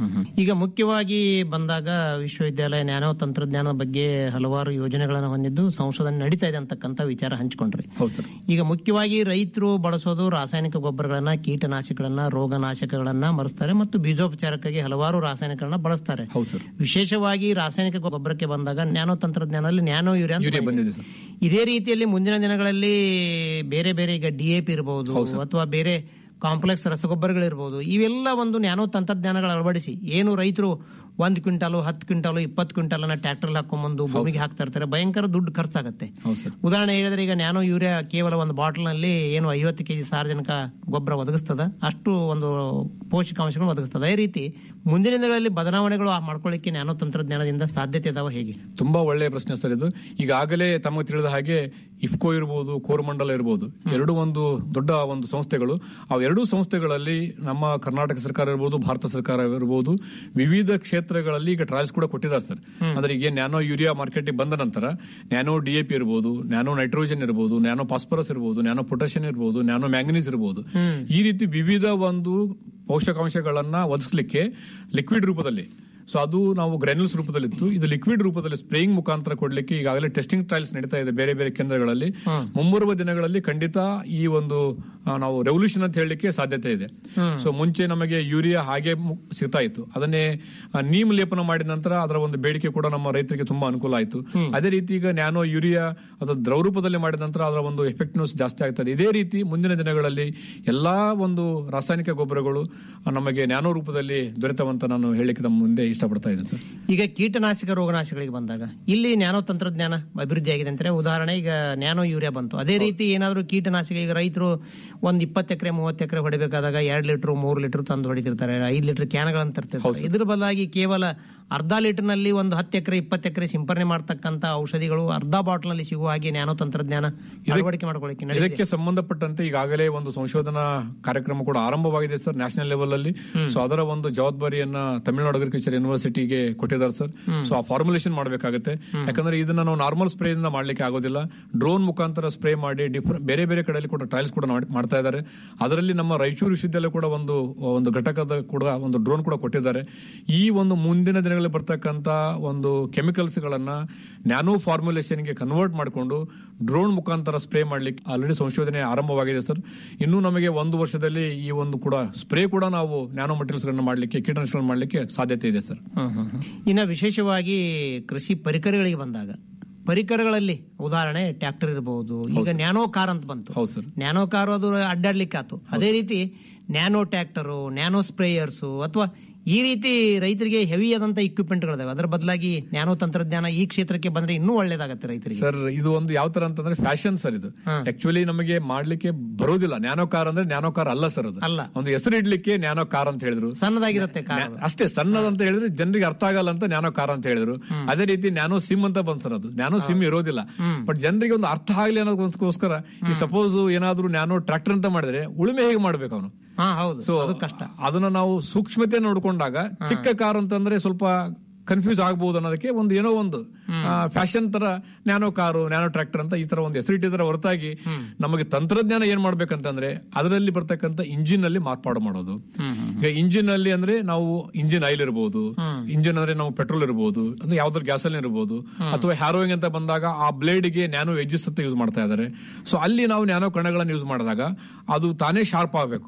ಈಗ ಮುಖ್ಯವಾಗಿ ಬಂದಾಗ ವಿಶ್ವವಿದ್ಯಾಲಯ ನ್ಯಾನೋ ತಂತ್ರಜ್ಞಾನದ ಬಗ್ಗೆ ಹಲವಾರು ಯೋಜನೆಗಳನ್ನು ಹೊಂದಿದ್ದು ಸಂಶೋಧನೆ ನಡೀತಾ ಇದೆ ಅಂತಕ್ಕಂಥ ವಿಚಾರ ಹಂಚಿಕೊಂಡ್ರಿ ಹೌದು ಸರ್ ಈಗ ಮುಖ್ಯವಾಗಿ ರೈತರು ಬಳಸೋದು ರಾಸಾಯನಿಕ ಗೊಬ್ಬರಗಳನ್ನ ಕೀಟನಾಶಕಗಳನ್ನ ರೋಗನಾಶಕಗಳನ್ನ ಮರೆಸ್ತಾರೆ ಮತ್ತು ಬೀಜೋಪಚಾರಕ್ಕಾಗಿ ಹಲವಾರು ರಾಸಾಯನಿಕಗಳನ್ನ ಬಳಸ್ತಾರೆ ಹೌದು ಸರ್ ವಿಶೇಷವಾಗಿ ರಾಸಾಯನಿಕ ಗೊಬ್ಬರಕ್ಕೆ ಬಂದಾಗ ನ್ಯಾನೋ ತಂತ್ರಜ್ಞಾನದಲ್ಲಿ ನ್ಯಾನೋ ಯೂರಿಯಾ ಅಂತ ಯೂರಿಯಾ ಬಂದಿದೆ. ಬಂದಿದೆ ಸರ್ ಇದೇ ರೀತಿಯಲ್ಲಿ ಮುಂದಿನ ದಿನಗಳಲ್ಲಿ ಬೇರೆ ಬೇರೆ ಈಗ ಡಿಎಪಿ ಇರಬಹುದು ಅಥವಾ ಬೇರೆ ಕಾಂಪ್ಲೆಕ್ಸ್ ರಸಗೊಬ್ಬರಗಳಿರ್ಬೋದು ಇವೆಲ್ಲ ಒಂದು ನ್ಯಾನೋ ತಂತ್ರಜ್ಞಾನಗಳು ಅಳವಡಿಸಿ ಏನು ರೈತರು ಒಂದ್ ಕ್ವಿಂಟಾಲು ಹತ್ತು ಕ್ವಿಂಟಾಲು ಇಪ್ಪತ್ತು ಕ್ವಿಂಟಾಲನ್ನ ಟ್ರ್ಯಾಕ್ಟರ್ ಹಾಕೊಂಡ್ಬಂದು ಭೂಮಿಗೆ ಹಾಕ್ತಾ ಇರ್ತಾರೆ ಭಯಂಕರ ದುಡ್ಡು ಖರ್ಚಾಗತ್ತೆ ಹೌದು ಸರ್ ಉದಾಹರಣೆ ಹೇಳಿದ್ರೆ ಈಗ ನ್ಯಾನೋ ಯೂರಿಯಾ ಕೇವಲ ಒಂದು ಬಾಟಲ್ ನಲ್ಲಿ ಏನು ಐವತ್ತು ಕೆಜಿ ಸಾರ್ವಜನಿಕ ಗೊಬ್ಬರ ಒದಗಿಸ್ತದ ಅಷ್ಟು ಒಂದು ಪೋಷಕಾಂಶಗಳು ಒದಗಿಸ್ತದ ಅದೇ ರೀತಿ ಮುಂದಿನ ದಿನಗಳಲ್ಲಿ ಬದಲಾವಣೆಗಳು ಮಾಡ್ಕೊಳ್ಳಿಕ್ಕೆ ನ್ಯಾನೋ ತಂತ್ರಜ್ಞಾನದಿಂದ ಸಾಧ್ಯತೆ ಇದಾವ ಹೇಗೆ ತುಂಬಾ ಒಳ್ಳೆಯ ಪ್ರಶ್ನೆ ಸರ್ ಇದು ಈಗಾಗಲೇ ತಮಗೆ ತಿಳಿದ ಹಾಗೆ ಇಫ್ಕೋ ಇರ್ಬೋದು ಕೋರಮಂಡಲ ಇರ್ಬೋದು ಎರಡು ಒಂದು ದೊಡ್ಡ ಒಂದು ಸಂಸ್ಥೆಗಳು ಆ ಎರಡೂ ಸಂಸ್ಥೆಗಳಲ್ಲಿ ನಮ್ಮ ಕರ್ನಾಟಕ ಸರ್ಕಾರ ಇರ್ಬೋದು ಭಾರತ ಸರ್ಕಾರ ಇರ್ಬೋದು ವಿವಿಧ ಕ್ಷೇತ್ರಗಳಲ್ಲಿ ಈಗ ಟ್ರಯಲ್ಸ್ ಕೂಡ ಕೊಟ್ಟಿದ್ದಾರೆ ಸರ್ ಅಂದ್ರೆ ಈಗ ನ್ಯಾನೋ ಯೂರಿಯಾ ಮಾರ್ಕೆಟ್ಗೆ ಬಂದ ನಂತರ ನ್ಯಾನೋ ಡಿಎಪಿ ಇರ್ಬೋದು ನ್ಯಾನೋ ನೈಟ್ರೋಜನ್ ಇರ್ಬೋದು ನ್ಯಾನೋ ಫಾಸ್ಫರಸ್ ಇರ್ಬೋದು ನ್ಯಾನೋ ಪೊಟ್ಯಾಷಿಯಂ ಇರ್ಬೋದು ನ್ಯಾನೋ ಮ್ಯಾಂಗನೀಸ್ ಇರ್ಬೋದು ಈ ರೀತಿ ವಿವಿಧ ಒಂದು ಪೋಷಕಾಂಶಗಳನ್ನ ಒದಗಿಸ್ಲಿಕ್ಕೆ ಲಿಕ್ವಿಡ್ ರೂಪದಲ್ಲಿ ಸೊ ಅದು ನಾವು ಗ್ರ್ಯಾನ್ಯೂಲ್ಸ್ ರೂಪದಲ್ಲಿತ್ತು ಇದು ಲಿಕ್ವಿಡ್ ರೂಪದಲ್ಲಿ ಸ್ಪ್ರೇಯಿಂಗ್ ಮುಖಾಂತರ ಕೊಡ್ಲಿಕ್ಕೆ ಈಗಾಗಲೇ ಟೆಸ್ಟಿಂಗ್ ಟ್ರಯಲ್ಸ್ ನಡೀತಾ ಇದೆ ಬೇರೆ ಬೇರೆ ಕೇಂದ್ರಗಳಲ್ಲಿ ಮುಂಬರುವ ದಿನಗಳಲ್ಲಿ ಖಂಡಿತ ಈ ಒಂದು ಆ, ನಾವು ರೆವಲ್ಯೂಷನ್ ಅಂತ ಹೇಳಲಿಕ್ಕೆ ಸಾಧ್ಯತೆ ಇದೆ ಸೊ ಮುಂಚೆ ನಮಗೆ ಯೂರಿಯಾ ಹಾಗೆ ಮು- ಸಿಗ್ತಾ ಇತ್ತು ಅದನ್ನೇ ಆ, ನೀಮ್ ಲೇಪನ ಮಾಡಿದ ನಂತರ ಅದರ ಒಂದು ಬೇಡಿಕೆ ಕೂಡ ನಮ್ಮ ರೈತರಿಗೆ ತುಂಬಾ ಅನುಕೂಲ ಆಯಿತು ಅದೇ ರೀತಿ ಈಗ ನ್ಯಾನೋ ಯೂರಿಯಾ ಅದು ದ್ರವ ರೂಪದಲ್ಲಿ ಮಾಡಿದ ನಂತರ ಅದರ ಒಂದು ಎಫೆಕ್ಟಿವ್ನೆಸ್ ಜಾಸ್ತಿ ಆಗ್ತದೆ ಇದೇ ರೀತಿ ಮುಂದಿನ ದಿನಗಳಲ್ಲಿ ಎಲ್ಲಾ ಒಂದು ರಾಸಾಯನಿಕ ಗೊಬ್ಬರಗಳು ಆ, ನಮಗೆ ನ್ಯಾನೋ ರೂಪದಲ್ಲಿ ದೊರೆತವಂತ ನಾನು ಹೇಳಿಕ್ಕೆ ನಮ್ಮ ಮುಂದೆ ಇಷ್ಟಪಡ್ತಾ ಇದ್ದೇನೆ ಸರ್ ಈಗ ಕೀಟನಾಶಕ ರೋಗನಾಶಕಗಳಿಗೆ ಬಂದಾಗ ಇಲ್ಲಿ ನ್ಯಾನೋ ತಂತ್ರಜ್ಞಾನ ಅಭಿವೃದ್ಧಿ ಆಗಿದೆ ಅಂತಾರೆ ಉದಾಹರಣೆ ಈಗ ನ್ಯಾನೋ ಯೂರಿಯಾ ಬಂತು ಅದೇ ರೀತಿ ಏನಾದರೂ ಕೀಟನಾಶಕ ಈಗ ರೈತರು ಒಂದ್ ಇಪ್ಪತ್ತು ಎಕರೆ ಮೂವತ್ತು ಎಕರೆ ಹೊಡಿಬೇಕಾದಾಗ ಎರಡ್ ಲೀಟರ್ ಮೂರು ಲೀಟರ್ ತಂದು ಹೊಡಿತಿರ್ತಾರೆ ಐದು ಲೀಟರ್ ಕ್ಯಾನ್ಗಳನ್ನು ತರ್ತಿರ್ತಾರೆ ಇದ್ರ ಬದಲಾಗಿ ಕೇವಲ ಅರ್ಧ ಲೀಟರ್ ನಲ್ಲಿ ಒಂದು ಹತ್ತು ಎಕರೆ ಇಪ್ಪತ್ತು ಎಕರೆ ಸಿಂಪರಣೆ ಮಾಡ್ತಕ್ಕಂತ ಔಷಧಿಗಳು ಅರ್ಧ ಬಾಟಲ್ ನಲ್ಲಿ ಸಿಗುವ ಹಾಗೆ ನ್ಯಾನೋ ತಂತ್ರಜ್ಞಾನ ಅಳವಡಿಕೆ ಮಾಡ್ಕೊಳ್ಳಿಕ್ಕೆ ನಡೀತಿದೆ. ಇದಕ್ಕೆ ಸಂಬಂಧಪಟ್ಟಂತೆ ಈಗಾಗಲೇ ಒಂದು ಸಂಶೋಧನಾ ಕಾರ್ಯಕ್ರಮ ಕೂಡ ಆರಂಭವಾಗಿದೆ ಸರ್ ನ್ಯಾಷನಲ್ ಲೆವೆಲ್ ಅಲ್ಲಿ ಸೊ ಅದರ ಒಂದು ಜವಾಬ್ದಾರಿಯನ್ನ ತಮಿಳುನಾಡು ಅಗ್ರಿಕಲ್ಚರ್ ಯೂನಿವರ್ಸಿಟಿಗೆ ಕೊಟ್ಟಿದ್ದಾರೆ ಸರ್ ಸೊ ಆ ಫಾರ್ಮುಲೇಷನ್ ಮಾಡಬೇಕಾಗುತ್ತೆ ಯಾಕಂದ್ರೆ ಇದನ್ನ ನಾವು ನಾರ್ಮಲ್ ಸ್ಪ್ರೇ ಇಂದ ಮಾಡ್ಲಿಕ್ಕೆ ಆಗೋದಿಲ್ಲ ಡ್ರೋನ್ ಮುಖಾಂತರ ಸ್ಪ್ರೇ ಮಾಡಿ ಡಿಫ್ರೆಂಟ್ ಬೇರೆ ಬೇರೆ ಕಡೆಯಲ್ಲಿ ಕೂಡ ಟ್ರಯಲ್ಸ್ ಕೂಡ ಮಾಡ್- ಮಾಡ್ತಾ ಇದ್ದಾರೆ ಅದರಲ್ಲಿ ನಮ್ಮ ರಾಯಚೂರು ವಿಶ್ವವಿದ್ಯಾಲಯ ಕೂಡ ಒಂದು ಒಂದು ಘಟಕದ ಕೂಡ ಒಂದು ಡ್ರೋನ್ ಕೂಡ ಕೊಟ್ಟಿದ್ದಾರೆ ಈ ಒಂದು ಮುಂದಿನ ದಿನಗಳಲ್ಲಿ ಬರ್ತಕ್ಕಂತ ಒಂದು ಕೆಮಿಕಲ್ಸ್ ಗಳನ್ನ ನ್ಯಾನೋ ಫಾರ್ಮುಲೇಷನ್ ಗೆ ಕನ್ವರ್ಟ್ ಮಾಡಿಕೊಂಡು ಡ್ರೋನ್ ಮುಖಾಂತರ ಸ್ಪ್ರೇ ಮಾಡ್ಲಿಕ್ಕೆ ಆಲ್ರೆಡಿ ಸಂಶೋಧನೆ ಆರಂಭವಾಗಿದೆ ಸರ್ ಇನ್ನು ನಮಗೆ ಒಂದು ವರ್ಷದಲ್ಲಿ ಈ ಒಂದು ಕೂಡ ಸ್ಪ್ರೇ ಕೂಡ ನಾವು ನ್ಯಾನೋ ಮಟೀರಿಯಲ್ಸ್ ಗಳನ್ನ ಮಾಡ್ಲಿಕ್ಕೆ ಕೀಟನಾಶಕಗಳನ್ನ ಮಾಡ್ಲಿಕ್ಕೆ ಸಾಧ್ಯತೆ ಇದೆ ಸರ್ ಇನ್ನ ವಿಶೇಷವಾಗಿ ಕೃಷಿ ಪರಿಕರಗಳಿಗೆ ಬಂದಾಗ ಪರಿಕರಗಳಲ್ಲಿ ಉದಾಹರಣೆ ಟ್ರ್ಯಾಕ್ಟರ್ ಇರಬಹುದು ಈಗ ನ್ಯಾನೋ ಕಾರ್ ಅಂತ ಬಂತು ಹೌದು ಸರ್ ನ್ಯಾನೋ ಕಾರು ಅದು ಅಡ್ಡಾಡ್ಲಿಕ್ಕೆ ಆತು ಅದೇ ರೀತಿ ನ್ಯಾನೋ ಟ್ರ್ಯಾಕ್ಟರು ನ್ಯಾನೋ ಸ್ಪ್ರೇಯರ್ಸು ಅಥವಾ ಈ ರೀತಿ ರೈತರಿಗೆ ಹೆವಿ ಆದಂತ ಇಕ್ವಿಪ್ಮೆಂಟ್ಗಳಿದಾವೆ ಅದರ ಬದಲಾಗಿ ನ್ಯಾನೋ ತಂತ್ರಜ್ಞಾನ ಈ ಕ್ಷೇತ್ರಕ್ಕೆ ಬಂದ್ರೆ ಇನ್ನೂ ಒಳ್ಳೇದಾಗತ್ತೆ ರೈತರಿಗೆ ಸರ್ ಇದು ಒಂದು ಯಾವ ತರ ಅಂತಂದ್ರೆ ಫ್ಯಾಷನ್ ಸರ್ ಇದು ಆಕ್ಚುಲಿ ನಮಗೆ ಮಾಡ್ಲಿಕ್ಕೆ ಬರೋದಿಲ್ಲ ನ್ಯಾನೋ ಕಾರ್ ಅಂದ್ರೆ ನ್ಯಾನೋ ಕಾರ್ ಅಲ್ಲ ಸರ್ ಅದು ಅಲ್ಲ. ಒಂದು ಹೆಸರು ಇಡ್ಲಿಕ್ಕೆ ನ್ಯಾನೋ ಕಾರ್ ಅಂತ ಹೇಳಿದ್ರು ಸಣ್ಣದಾಗಿರುತ್ತೆ ಕಾರ್ ನ್ಯಾ- ಅಷ್ಟೇ ಸಣ್ಣದಂತ ಹೇಳಿದ್ರೆ ಜನರಿಗೆ ಅರ್ಥ ಆಗಲ್ಲ ಅಂತ ನ್ಯಾನೋ ಕಾರ್ ಅಂತ ಹೇಳಿದ್ರು ಅದೇ ರೀತಿ ನ್ಯಾನೋ ಸಿಮ್ ಅಂತ ಬಂದ್ ಸರ್ ಅದು ನ್ಯಾನೋ ಸಿಮ್ ಇರೋದಿಲ್ಲ ಬಟ್ ಜನರಿಗೆ ಒಂದು ಅರ್ಥ ಆಗ್ಲಿ ಅನ್ನೋದಕ್ಕೋಸ್ಕರ ಈ ಸಪೋಸ್ ಏನಾದ್ರೂ ನ್ಯಾನೋ ಟ್ರಾಕ್ಟರ್ ಅಂತ ಮಾಡಿದ್ರೆ ಉಳುಮೆ ಹೇಗೆ ಮಾಡ್ಬೇಕು ಅವನು ಹಾ ಹೌದು ಸೊ ಅದು ಕಷ್ಟ ಅದನ್ನ ನಾವು ಸೂಕ್ಷ್ಮತೆ ನೋಡ್ಕೊಂಡಾಗ ಚಿಕ್ಕ ಕಾರ್ ಅಂತಂದ್ರೆ ಸ್ವಲ್ಪ ಕನ್ಫ್ಯೂಸ್ ಆಗಬಹುದು ಅನ್ನೋದಕ್ಕೆ ಒಂದು ಏನೋ ಒಂದು ಫ್ಯಾಷನ್ ತರ ನ್ಯಾನೋ ಕಾರು ನ್ಯಾನೋ ಟ್ರಾಕ್ಟರ್ ಅಂತ ಈ ತರ ಒಂದು ಹೆಸರಿಟ್ಟಿದ್ರೆ ಹೊರತಾಗಿ ನಮಗೆ ತಂತ್ರಜ್ಞಾನ ಏನ್ ಮಾಡ್ಬೇಕಂತಂದ್ರೆ ಅದರಲ್ಲಿ ಬರ್ತಕ್ಕಂಥ ಇಂಜಿನ್ ಅಲ್ಲಿ ಮಾರ್ಪಾಡು ಮಾಡೋದು ಈಗ ಇಂಜಿನ್ ಅಲ್ಲಿ ಅಂದ್ರೆ ನಾವು ಇಂಜಿನ್ ಆಯಿಲ್ ಇರಬಹುದು ಇಂಜಿನ್ ಅಂದ್ರೆ ನಾವು ಪೆಟ್ರೋಲ್ ಇರಬಹುದು ಅಂದ್ರೆ ಯಾವ್ದಾದ್ರು ಗ್ಯಾಸಲ್ ಇರಬಹುದು ಅಥವಾ ಹ್ಯಾರೋಯಿಂಗ್ ಅಂತ ಬಂದಾಗ ಆ ಬ್ಲೇಡ್ ಗೆ ನ್ಯಾನೋ ಎಜ್ಜಸ್ ಅಂತ ಯೂಸ್ ಮಾಡ್ತಾ ಇದ್ದಾರೆ ಸೊ ಅಲ್ಲಿ ನಾವು ನ್ಯಾನೋ ಕಣಗಳನ್ನು ಯೂಸ್ ಮಾಡಿದಾಗ ಅದು ತಾನೇ ಶಾರ್ಪ್ ಆಗಬೇಕು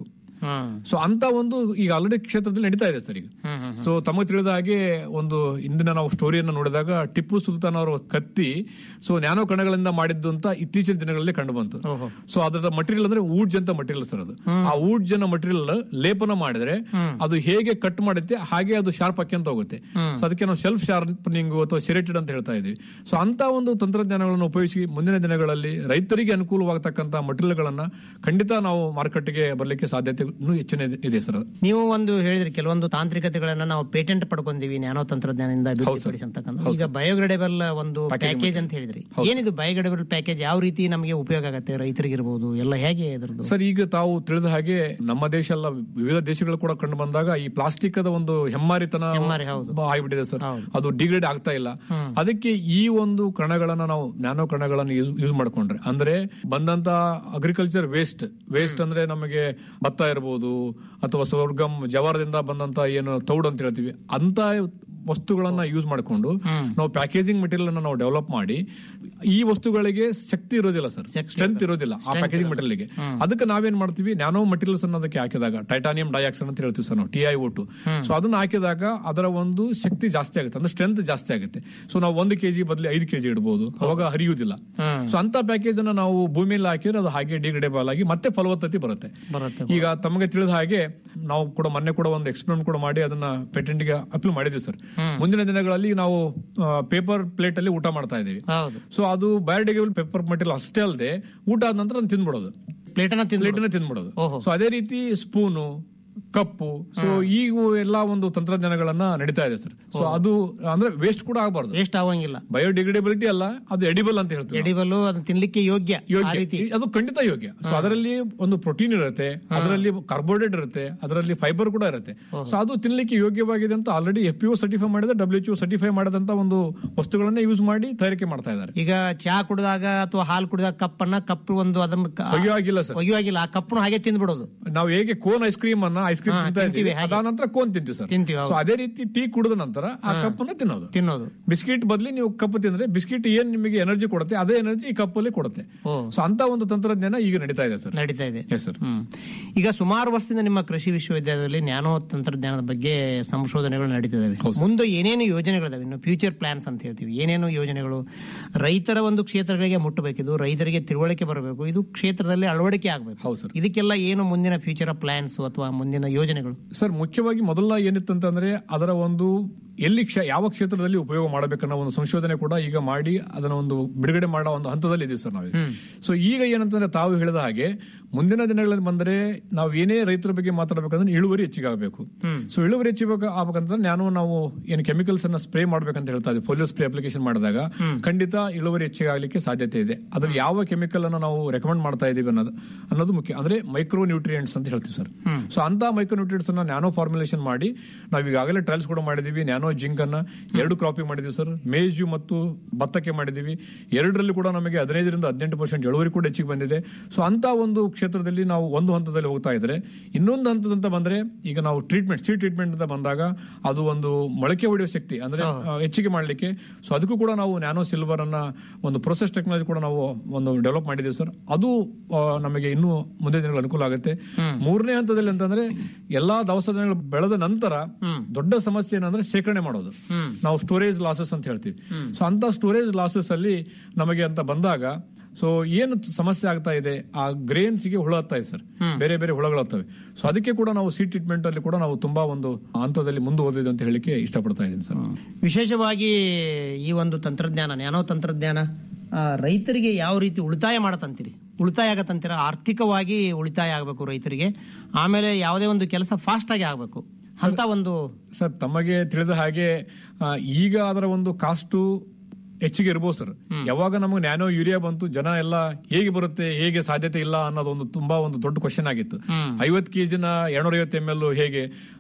ಸೊ ಅಂತ ಒಂದು ಈಗ ಆಲ್ರೆಡಿ ಕ್ಷೇತ್ರದಲ್ಲಿ ನಡೀತಾ ಇದೆ ಸರ್ ಈಗ ಸೊ ತಮಗೆ ತಿಳಿದ ಹಾಗೆ ಒಂದು ಇಂದಿನ ನಾವು ಸ್ಟೋರಿಯನ್ನು ನೋಡಿದಾಗ ಟಿಪ್ಪು ಸುಲ್ತಾನ್ ಅವರ ಕತ್ತಿ ಸೊ ನ್ಯಾನೋ ಕಣಗಳಿಂದ ಮಾಡಿದ್ದು ಅಂತ ಇತ್ತೀಚಿನ ದಿನಗಳಲ್ಲಿ ಕಂಡು ಬಂತು ಸೊ ಅದರ ಮಟೀರಿಯಲ್ ಅಂದ್ರೆ ಊಡ್ಜ್ ಅಂತ ಮಟೀರಿಯಲ್ ಸರ್ ಅದು ಆ ಊಡ್ಜ್ ಅನ್ನೋ ಮಟೀರಿಯಲ್ ಲೇಪನ ಮಾಡಿದ್ರೆ ಅದು ಹೇಗೆ ಕಟ್ ಮಾಡುತ್ತೆ ಹಾಗೆ ಅದು ಶಾರ್ಪ್ ಅಂತ ಹೋಗುತ್ತೆ ಸೊ ಅದಕ್ಕೆ ನಾವು ಸೆಲ್ಫ್ ಶಾರ್ಪನಿಂಗ್ ಅಥವಾ ಸಿರೇಟೆಡ್ ಅಂತ ಹೇಳ್ತಾ ಇದೀವಿ ಸೊ ಅಂತ ಒಂದು ತಂತ್ರಜ್ಞಾನಗಳನ್ನು ಉಪಯೋಗಿಸಿ ಮುಂದಿನ ದಿನಗಳಲ್ಲಿ ರೈತರಿಗೆ ಅನುಕೂಲವಾಗತಕ್ಕಂತ ಮಟೀರಿಯಲ್ ಗಳನ್ನ ಖಂಡಿತ ನಾವು ಮಾರುಕಟ್ಟೆಗೆ ಬರಲಿಕ್ಕೆ ಸಾಧ್ಯತೆ ಇನ್ನೂ ಹೆಚ್ಚಿನ ಇದೆ- ಇದೆ ಸರ್ ಅದು. ನೀವು ಒಂದು ಹೇಳಿದ್ರಿ ಕೆಲವೊಂದು ತಾಂತ್ರಿಕತೆಗಳನ್ನ ನಾವು ಪೇಟೆಂಟ್ ಪಡ್ಕೊಂತೀವಿ ನ್ಯಾನೋ ತಂತ್ರಜ್ಞಾನದಿಂದ ಅಭಿವೃದ್ಧಿಪಡಿಸಂತಕ್ಕಂಥ ಈಗ ಬಯೋಗ್ರೇಡೇಬಲ್ ಒಂದು ಪ್ಯಾಕೇಜ್ ಅಂತ ಹೇಳಿದ್ರಿ ಏನಿದು ಬಯೋಗ್ರೇಡೇಬಲ್ ಪ್ಯಾಕೇಜ್ ಯಾವ ರೀತಿ ನಮಗೆ ಉಪಯೋಗ ಆಗುತ್ತೆ ರೈತರಿಗಿರ್ಬೋದು ಎಲ್ಲ ಹೇಗೆ ಅದರದ್ದು ಸರ್ ಈಗ ತಾವು ತಿಳಿದ ಹಾಗೆ ನಮ್ಮ ದೇಶ ಅಲ್ಲ ವಿವಿಧ ದೇಶಗಳು ಕೂಡ ಕಂಡು ಬಂದಾಗ ಈ ಪ್ಲಾಸ್ಟಿಕ್ ಅದ ಒಂದು ಹೆಮ್ಮಾರಿತನ ಹೆಮ್ಮಾರಿ, ಹೌದು. ಬ- ಆಗ್ಬಿಟ್ಟಿದೆ ಸರ್ ಅದು ಡಿಗ್ರೇಡ್ ಆಗ್ತಾ ಇಲ್ಲ ಅದಕ್ಕೆ ಈ ಒಂದು ಕಣಗಳನ್ನ ನಾವು ನ್ಯಾನೋ ಕಣಗಳನ್ನು ಯೂಸ್ ಮಾಡ್ಕೊಂಡ್ರೆ ಅಂದ್ರೆ ಬಂದಂತ ಅಗ್ರಿಕಲ್ಚರ್ ವೇಸ್ಟ್ ವೇಸ್ಟ್ ಅಂದ್ರೆ ನಮಗೆ ಭತ್ತ ಇರಬಹುದು ಅಥವಾ ಸ್ವರ್ಗಂ ಜವಾರದಿಂದ ಬಂದಂತ ಏನು ತೌಡ್ ಅಂತ ಹೇಳ್ತೀವಿ ಅಂತ ವಸ್ತುಗಳನ್ನ ಯೂಸ್ ಮಾಡಿಕೊಂಡು ನಾವು ಪ್ಯಾಕೇಜಿಂಗ್ ಮೆಟೀರಿಯಲ್ ಅನ್ನ ನಾವು ಡೆವಲಪ್ ಮಾಡಿ ಈ ವಸ್ತುಗಳಿಗೆ ಶಕ್ತಿ ಇರೋದಿಲ್ಲ ಸರ್ ಸ್ಟ್ರೆಂತ್ ಇರೋದಿಲ್ಲ ಆ ಪ್ಯಾಕೇಜಿಂಗ್ ಮೆಟೀರಿಯಲ್ ಗೆ ಅದಕ್ಕೆ ನಾವೇನ್ ಮಾಡ್ತೀವಿ ನ್ಯಾನೋ ಮೆಟೀರಿಯಲ್ಸ್ ಅನ್ನ ಅದಕ್ಕೆ ಹಾಕಿದಾಗ ಟೈಟಾನಿಯಂ ಡೈಆಕ್ಸೈಡ್ ಅಂತ ಹೇಳ್ತೀವಿ ಸರ್ ನಾವು ಟಿ ಐ ಟು ಸೊ ಅದನ್ನ ಹಾಕಿದಾಗ ಅದರ ಒಂದು ಶಕ್ತಿ ಜಾಸ್ತಿ ಆಗುತ್ತೆ ಅಂದ್ರೆ ಸ್ಟ್ರೆಂತ್ ಜಾಸ್ತಿ ಆಗುತ್ತೆ ಸೊ ನಾವು ಒಂದು ಕೆಜಿ ಬದಲಿ ಐದು ಕೆಜಿ ಇಡಬಹುದು ಅವಾಗ ಹರಿಯುವುದಿಲ್ಲ ಸೊ ಅಂತ ಪ್ಯಾಕೇಜ್ ಅನ್ನ ನಾವು ಭೂಮಿಯಲ್ಲಿ ಹಾಕಿದ್ರೆ ಅದು ಹಾಗೆ ಡಿಗ್ರೇಡೇಬಲ್ ಆಗಿ ಮತ್ತೆ ಫಲವತ್ತತೆ ಬರುತ್ತೆ ಬರುತ್ತೆ ಈಗ ತಮಗೆ ತಿಳಿದ ಹಾಗೆ ನಾವು ಕೂಡ ಮೊನ್ನೆ ಕೂಡ ಒಂದು ಎಕ್ಸ್ಪೆರಿಮೆಂಟ್ ಕೂಡ ಮಾಡಿ ಅದನ್ನ ಪೇಟೆಂಟ್ ಗೆ ಅಪ್ಲೈ ಮಾಡಿದ್ವಿ ಸರ್ ಮುಂದಿನ ದಿನಗಳಲ್ಲಿ ನಾವು ಪೇಪರ್ ಪ್ಲೇಟ್ ಅಲ್ಲಿ ಊಟ ಮಾಡ್ತಾ ಇದೀವಿ ಹೌದು ಸೊ ಅದು ಬಯೋಡಿಗೇಬಲ್ ಪೇಪರ್ ಮಟೀರಿಯಲ್ ಅಷ್ಟೇ ಅಲ್ಲದೆ ಊಟ ಆದ ನಂತರ ಅದನ್ನ ತಿಂದ್ಬಿಡೋದು ಪ್ಲೇಟನ್ನ ತಿಂದು ಪ್ಲೇಟ್ ತಿಂದ್ಬಿಡೋದು ಸೊ ಅದೇ ರೀತಿ ಸ್ಪೂನು ಕಪ್ಪು ಸೊ ಈಗ ಎಲ್ಲಾ ಒಂದು ತಂತ್ರಜ್ಞಾನಗಳನ್ನ ನಡೀತಾ ಇದೆ ಸರ್ ಸೊ ಅದು ಅಂದ್ರೆ ವೇಸ್ಟ್ ಕೂಡ ಆಗಬಾರ್ದು ವೇಸ್ಟ್ ಆಗೋಂಗಿಲ್ಲ ಬಯೋಡಿಗ್ರೇಡಬಿಲಿಟಿ ಅಲ್ಲ ಅದು ಎಡಿಬಲ್ ಅಂತ ಹೇಳ್ತೀವಿ ನಾವು. ಎಡಿಬಲ್ ಅದನ್ನ ತಿನ್ಲಿಕ್ಕೆ ಯೋಗ್ಯ ಆ ಯೋಗ್ಯ ರೀತಿ ಅದು ಖಂಡಿತ ಯೋಗ್ಯ ಸೊ ಅದರಲ್ಲಿ ಒಂದು ಪ್ರೋಟೀನ್ ಇರುತ್ತೆ ಅದರಲ್ಲಿ ಕಾರ್ಬೋಹೈಡ್ರೇಟ್ ಇರುತ್ತೆ ಅದರಲ್ಲಿ ಫೈಬರ್ ಕೂಡ ಇರುತ್ತೆ ಸೊ ಅದು ತಿನ್ಲಿಕ್ಕೆ ಯೋಗ್ಯವಾಗಿದೆ ಅಂತ ಆಲ್ರೆಡಿ ಎಫ್ ಪಿ ಸರ್ಟಿಫೈ ಮಾಡಿದ ಡಬ್ಲ್ಯೂ ಸರ್ಟಿಫೈ ಮಾಡದಂತ ಒಂದು ವಸ್ತುಗಳನ್ನ ಯೂಸ್ ಮಾಡಿ ತಯಾರಿಕೆ ಮಾಡ್ತಾ ಇದ್ದಾರೆ ಈಗ ಚಹಾ ಕುಡಿದಾಗ ಅಥವಾ ಹಾಲು ಕುಡಿದಾಗ ಕಪ್ಪನ್ನ ಕಪ್ಪು ಒಂದು ಅದನ್ನ ಕ- ಒಯ್ಯುವಾಗಿಲ್ಲ ಸರ್ ಒಯ್ಯುವಾಗಿಲ್ಲ ಆ ಕಪ್ಪನ್ನು ಹಾಗೆ ತಿಂದ್ಬಿಡೋದು ನಾವು ಹೇಗೆ ಕೋನ್ ಐಸ್ ಕ್ರೀಮ್ ಅನ್ನ ಐಸ್ ಕ್ರೀಮ್ ಹಾ, ತಿಂತಾ ತಿಂತೀವಿ ಇದ್ದೀವಿ ಹಾಗೆ. ಅದಾದ ನಂತರ ಕೋನ್ ತಿಂತೀವಿ ಸರ್ ತಿಂತೀವಿ, ಹೌದು. ಸೊ ಅದೇ ರೀತಿ ಟೀ ಕುಡಿದ ನಂತರ ಆ ಕಪ್ಪನ್ನ ತಿನ್ನೋದು ತಿನ್ನೋದು ಬಿಸ್ಕಿಟ್ ಬದಲಿ ನೀವು ಕಪ್ಪು ತಿಂದ್ರೆ ಬಿಸ್ಕಿಟ್ ಏನ್ ನಿಮಗೆ ಎನರ್ಜಿ ಕೊಡುತ್ತೆ ಅದೇ ಎನರ್ಜಿ ಈ ಕಪ್ಪಲ್ಲಿ ಕೊಡುತ್ತೆ ಓ. ಸೊ ಅಂತ ಒಂದು ತಂತ್ರಜ್ಞಾನ ಈಗ ನಡೀತಾ ಇದೆ ಸರ್ ನಡೀತಾ ಇದೆ ಎಸ್ ಸರ್ ಹ್ಮ್ ಈಗ ಸುಮಾರು ವರ್ಷದಿಂದ ನಿಮ್ಮ ಕೃಷಿ ವಿಶ್ವವಿದ್ಯಾಲಯದಲ್ಲಿ ನ್ಯಾನೋ ತಂತ್ರಜ್ಞಾನದ ಬಗ್ಗೆ ಸಂಶೋಧನೆಗಳು ನಡೀತಿದ್ದಾವೆ ಮುಂದೆ ಏನೇನು ಯೋಜನೆಗಳಿದಾವೆ ಇನ್ನು ಫ್ಯೂಚರ್ ಪ್ಲಾನ್ಸ್ ಅಂತ ಹೇಳ್ತೀವಿ ಏನೇನು ಯೋಜನೆಗಳು ರೈತರ ಒಂದು ಕ್ಷೇತ್ರಗಳಿಗೆ ಮುಟ್ಟಬೇಕಿದು ರೈತರಿಗೆ ತಿಳುವಳಿಕೆ ಬರಬೇಕು ಇದು ಕ್ಷೇತ್ರದಲ್ಲಿ ಅಳವಡಿಕೆ ಆಗಬೇಕು ಹೌದು ಸರ್ ಇದಕ್ಕೆಲ್ಲ ಏನು ಮುಂದಿನ ಫ್ಯೂಚರ್ ಪ್ಲಾನ್ಸ್ ಅಥವಾ ಮುಂದಿನ ಯೋಜನೆಗಳು ಸರ್ ಮುಖ್ಯವಾಗಿ ಮೊದಲ ಏನಿತ್ತು ಅಂತಂದ್ರೆ ಅದರ ಒಂದು ಎಲ್ಲಿ ಕ್ಷ ಯಾವ ಕ್ಷೇತ್ರದಲ್ಲಿ ಉಪಯೋಗ ಮಾಡಬೇಕನ್ನೋ ಒಂದು ಸಂಶೋಧನೆ ಕೂಡ ಈಗ ಮಾಡಿ ಅದನ್ನ ಒಂದು ಬಿಡುಗಡೆ ಮಾಡೋ ಒಂದು ಹಂತದಲ್ಲಿ ಇದೀವಿ ಸರ್ ನಾವು ಸೊ ಈಗ ಏನಂತಂದ್ರೆ ತಾವು ಹೇಳಿದ ಹಾಗೆ ಮುಂದಿನ ದಿನಗಳಲ್ಲಿ ಬಂದರೆ ನಾವು ಏನೇ ರೈತರ ಬಗ್ಗೆ ಮಾತಾಡಬೇಕಂದ್ರೆ ಇಳುವರಿ ಹೆಚ್ಚಿಗೆ ಆಗಬೇಕು ಸೊ ಇಳುವರಿ ಹೆಚ್ಚಿಗೆ ಆಗ್ಬೇಕಂತಂದ್ರೆ ನಾನು ನಾವು ಏನು ಕೆಮಿಕಲ್ಸ್ ಅನ್ನ ಸ್ಪ್ರೇ ಮಾಡ್ಬೇಕಂತ ಹೇಳ್ತಾ ಇದ್ದೀವಿ ಫೋಲಿಯೋ ಸ್ಪ್ರೇ ಅಪ್ಲಿಕೇಶನ್ ಮಾಡಿದಾಗ ಖಂಡಿತ ಇಳುವರಿ ಹೆಚ್ಚಿಗೆ ಆಗ್ಲಿಕ್ಕೆ ಸಾಧ್ಯತೆ ಇದೆ ಅದ್ರ ಯಾವ ಕೆಮಿಕಲ್ ಅನ್ನ ನಾವು ರೆಕಮೆಂಡ್ ಮಾಡ್ತಾ ಇದೀವಿ ಅನ್ನೋದು ಅನ್ನೋದು ಮುಖ್ಯ ಅಂದ್ರೆ ಮೈಕ್ರೋ ನ್ಯೂಟ್ರಿಯೆಂಟ್ಸ್ ಅಂತ ಹೇಳ್ತೀವಿ ಸರ್ ಸೊ ಅಂತ ಮೈಕ್ರೋ ನ್ಯೂಟ್ರಿಯೆಂಟ್ಸ್ ಅನ್ನ ನ್ಯಾನೋ ಫಾರ್ಮುಲೇಷನ್ ಮಾಡಿ ನಾವು ಈಗಾಗಲೇ ಟ್ರಯಲ್ಸ್ ಕೂಡ ಮಾಡಿದೀವಿ ನ್ಯಾನೋ ಜಿಂಕ್ ಅನ್ನ ಎರಡು ಕ್ರಾಪಿಂಗ್ ಮಾಡಿದೀವಿ ಸರ್ ಮೇಜು ಮತ್ತು ಭತ್ತಕ್ಕೆ ಮಾಡಿದೀವಿ ಎರಡರಲ್ಲಿ ಕೂಡ ನಮಗೆ ಹದಿನೈದರಿಂದ ಹದಿನೆಂಟು ಪರ್ಸೆಂಟ್ ಇಳುವರಿ ಕೂಡ ಹೆಚ್ಚಿಗೆ ಬಂದಿದೆ ಸೊ ಅಂತ ಒಂದು ಕ್ಷೇತ್ರದಲ್ಲಿ ನಾವು ಒಂದು ಹಂತದಲ್ಲಿ ಹೋಗ್ತಾ ಇದ್ರೆ ಇನ್ನೊಂದು ಹಂತದಂತ ಬಂದ್ರೆ ಈಗ ನಾವು ಟ್ರೀಟ್ಮೆಂಟ್ ಸಿ ಟ್ರೀಟ್ಮೆಂಟ್ ಅಂತ ಬಂದಾಗ ಅದು ಒಂದು ಮೊಳಕೆ ಹೊಡೆಯುವ ಶಕ್ತಿ ಅಂದ್ರೆ ಆ, ಹೆಚ್ಚಿಗೆ ಮಾಡಲಿಕ್ಕೆ ಸೊ ಅದಕ್ಕೂ ಕೂಡ ನಾವು ನ್ಯಾನೋ ಸಿಲ್ವರ್ ಅನ್ನ ಒಂದು ಪ್ರೊಸೆಸ್ ಟೆಕ್ನಾಲಜಿ ಕೂಡ ನಾವು ಒಂದು ಡೆವಲಪ್ ಮಾಡಿದ್ದೀವಿ ಸರ್ ಅದು ಆ, ನಮಗೆ ಇನ್ನೂ ಮುಂದೆ ದಿನಗಳು ಅನುಕೂಲ ಆಗುತ್ತೆ ಮೂರನೇ ಹಂತದಲ್ಲಿ ಅಂತಂದ್ರೆ ಎಲ್ಲಾ ದವಸ ಧಾನ್ಯಗಳು ಬೆಳೆದ ನಂತರ ದೊಡ್ಡ ಸಮಸ್ಯೆ ಏನಂದ್ರೆ ಶೇಖರಣೆ ಮಾಡೋದು ನಾವು ಸ್ಟೋರೇಜ್ ಲಾಸಸ್ ಅಂತ ಹೇಳ್ತೀವಿ ಸೊ ಅಂತ ಸ್ಟೋರೇಜ್ ಲಾಸಸ್ ಅಲ್ಲಿ ನಮಗೆ ಅಂತ ಬಂದಾಗ ಸೊ ಏನು ಸಮಸ್ಯೆ ಆಗ್ತಾ ಇದೆ ಆ ಗ್ರೇನ್ಸ್ ಗೆ ಹುಳ ಹತ್ತಾ ಇದೆ ಸರ್ ಬೇರೆ ಬೇರೆ ಹುಳಗಳು ಹತ್ತವೆ ಸೊ ಅದಕ್ಕೆ ಕೂಡ ನಾವು ಸೀಡ್ ಟ್ರೀಟ್ಮೆಂಟ್ ಅಲ್ಲಿ ಕೂಡ ನಾವು ತುಂಬಾ ಒಂದು ಹಂತದಲ್ಲಿ ಮುಂದುವರೆದಿದೆ ಅಂತ ಹೇಳಿಕ್ಕೆ ಇಷ್ಟಪಡ್ತಾ ಇದ್ದೀನಿ ಸರ್ ವಿಶೇಷವಾಗಿ ಈ ಒಂದು ತಂತ್ರಜ್ಞಾನ ನ್ಯಾನೋ ತಂತ್ರಜ್ಞಾನ ಆ, ರೈತರಿಗೆ ಯಾವ ರೀತಿ ಉಳಿತಾಯ ಮಾಡತ್ತಂತೀರಿ ಉಳಿತಾಯ ಆಗತ್ತಂತೀರ ಆರ್ಥಿಕವಾಗಿ ಉಳಿತಾಯ ಆಗಬೇಕು ರೈತರಿಗೆ ಆಮೇಲೆ ಯಾವುದೇ ಒಂದು ಕೆಲಸ ಫಾಸ್ಟ್ ಆಗಿ ಆಗಬೇಕು ಅಂತ ಒಂದು ಸರ್ ತಮಗೆ ತಿಳಿದ ಹಾಗೆ ಆ, ಈಗ ಅದರ ಒಂದು ಕಾಸ್ಟು ಹೆಚ್ಚಿಗೆ ಇರ್ಬೋದು ಸರ್ ಯಾವಾಗ ನಮಗೆ ನ್ಯಾನೋ ಯೂರಿಯಾ ಬಂತು ಜನ ಎಲ್ಲ ಹೇಗೆ ಬರುತ್ತೆ ಹೇಗೆ ಸಾಧ್ಯತೆ ಇಲ್ಲ ಅನ್ನೋದು ಒಂದು ತುಂಬಾ ಒಂದು ದೊಡ್ಡ ಕ್ವಶನ್ ಆಗಿತ್ತು ಐವತ್ ಕೆಜಿನ ಎರಡ್ನೂರ ಐವತ್ತು ಎಂ ಎಲ್ ಹೇಗೆ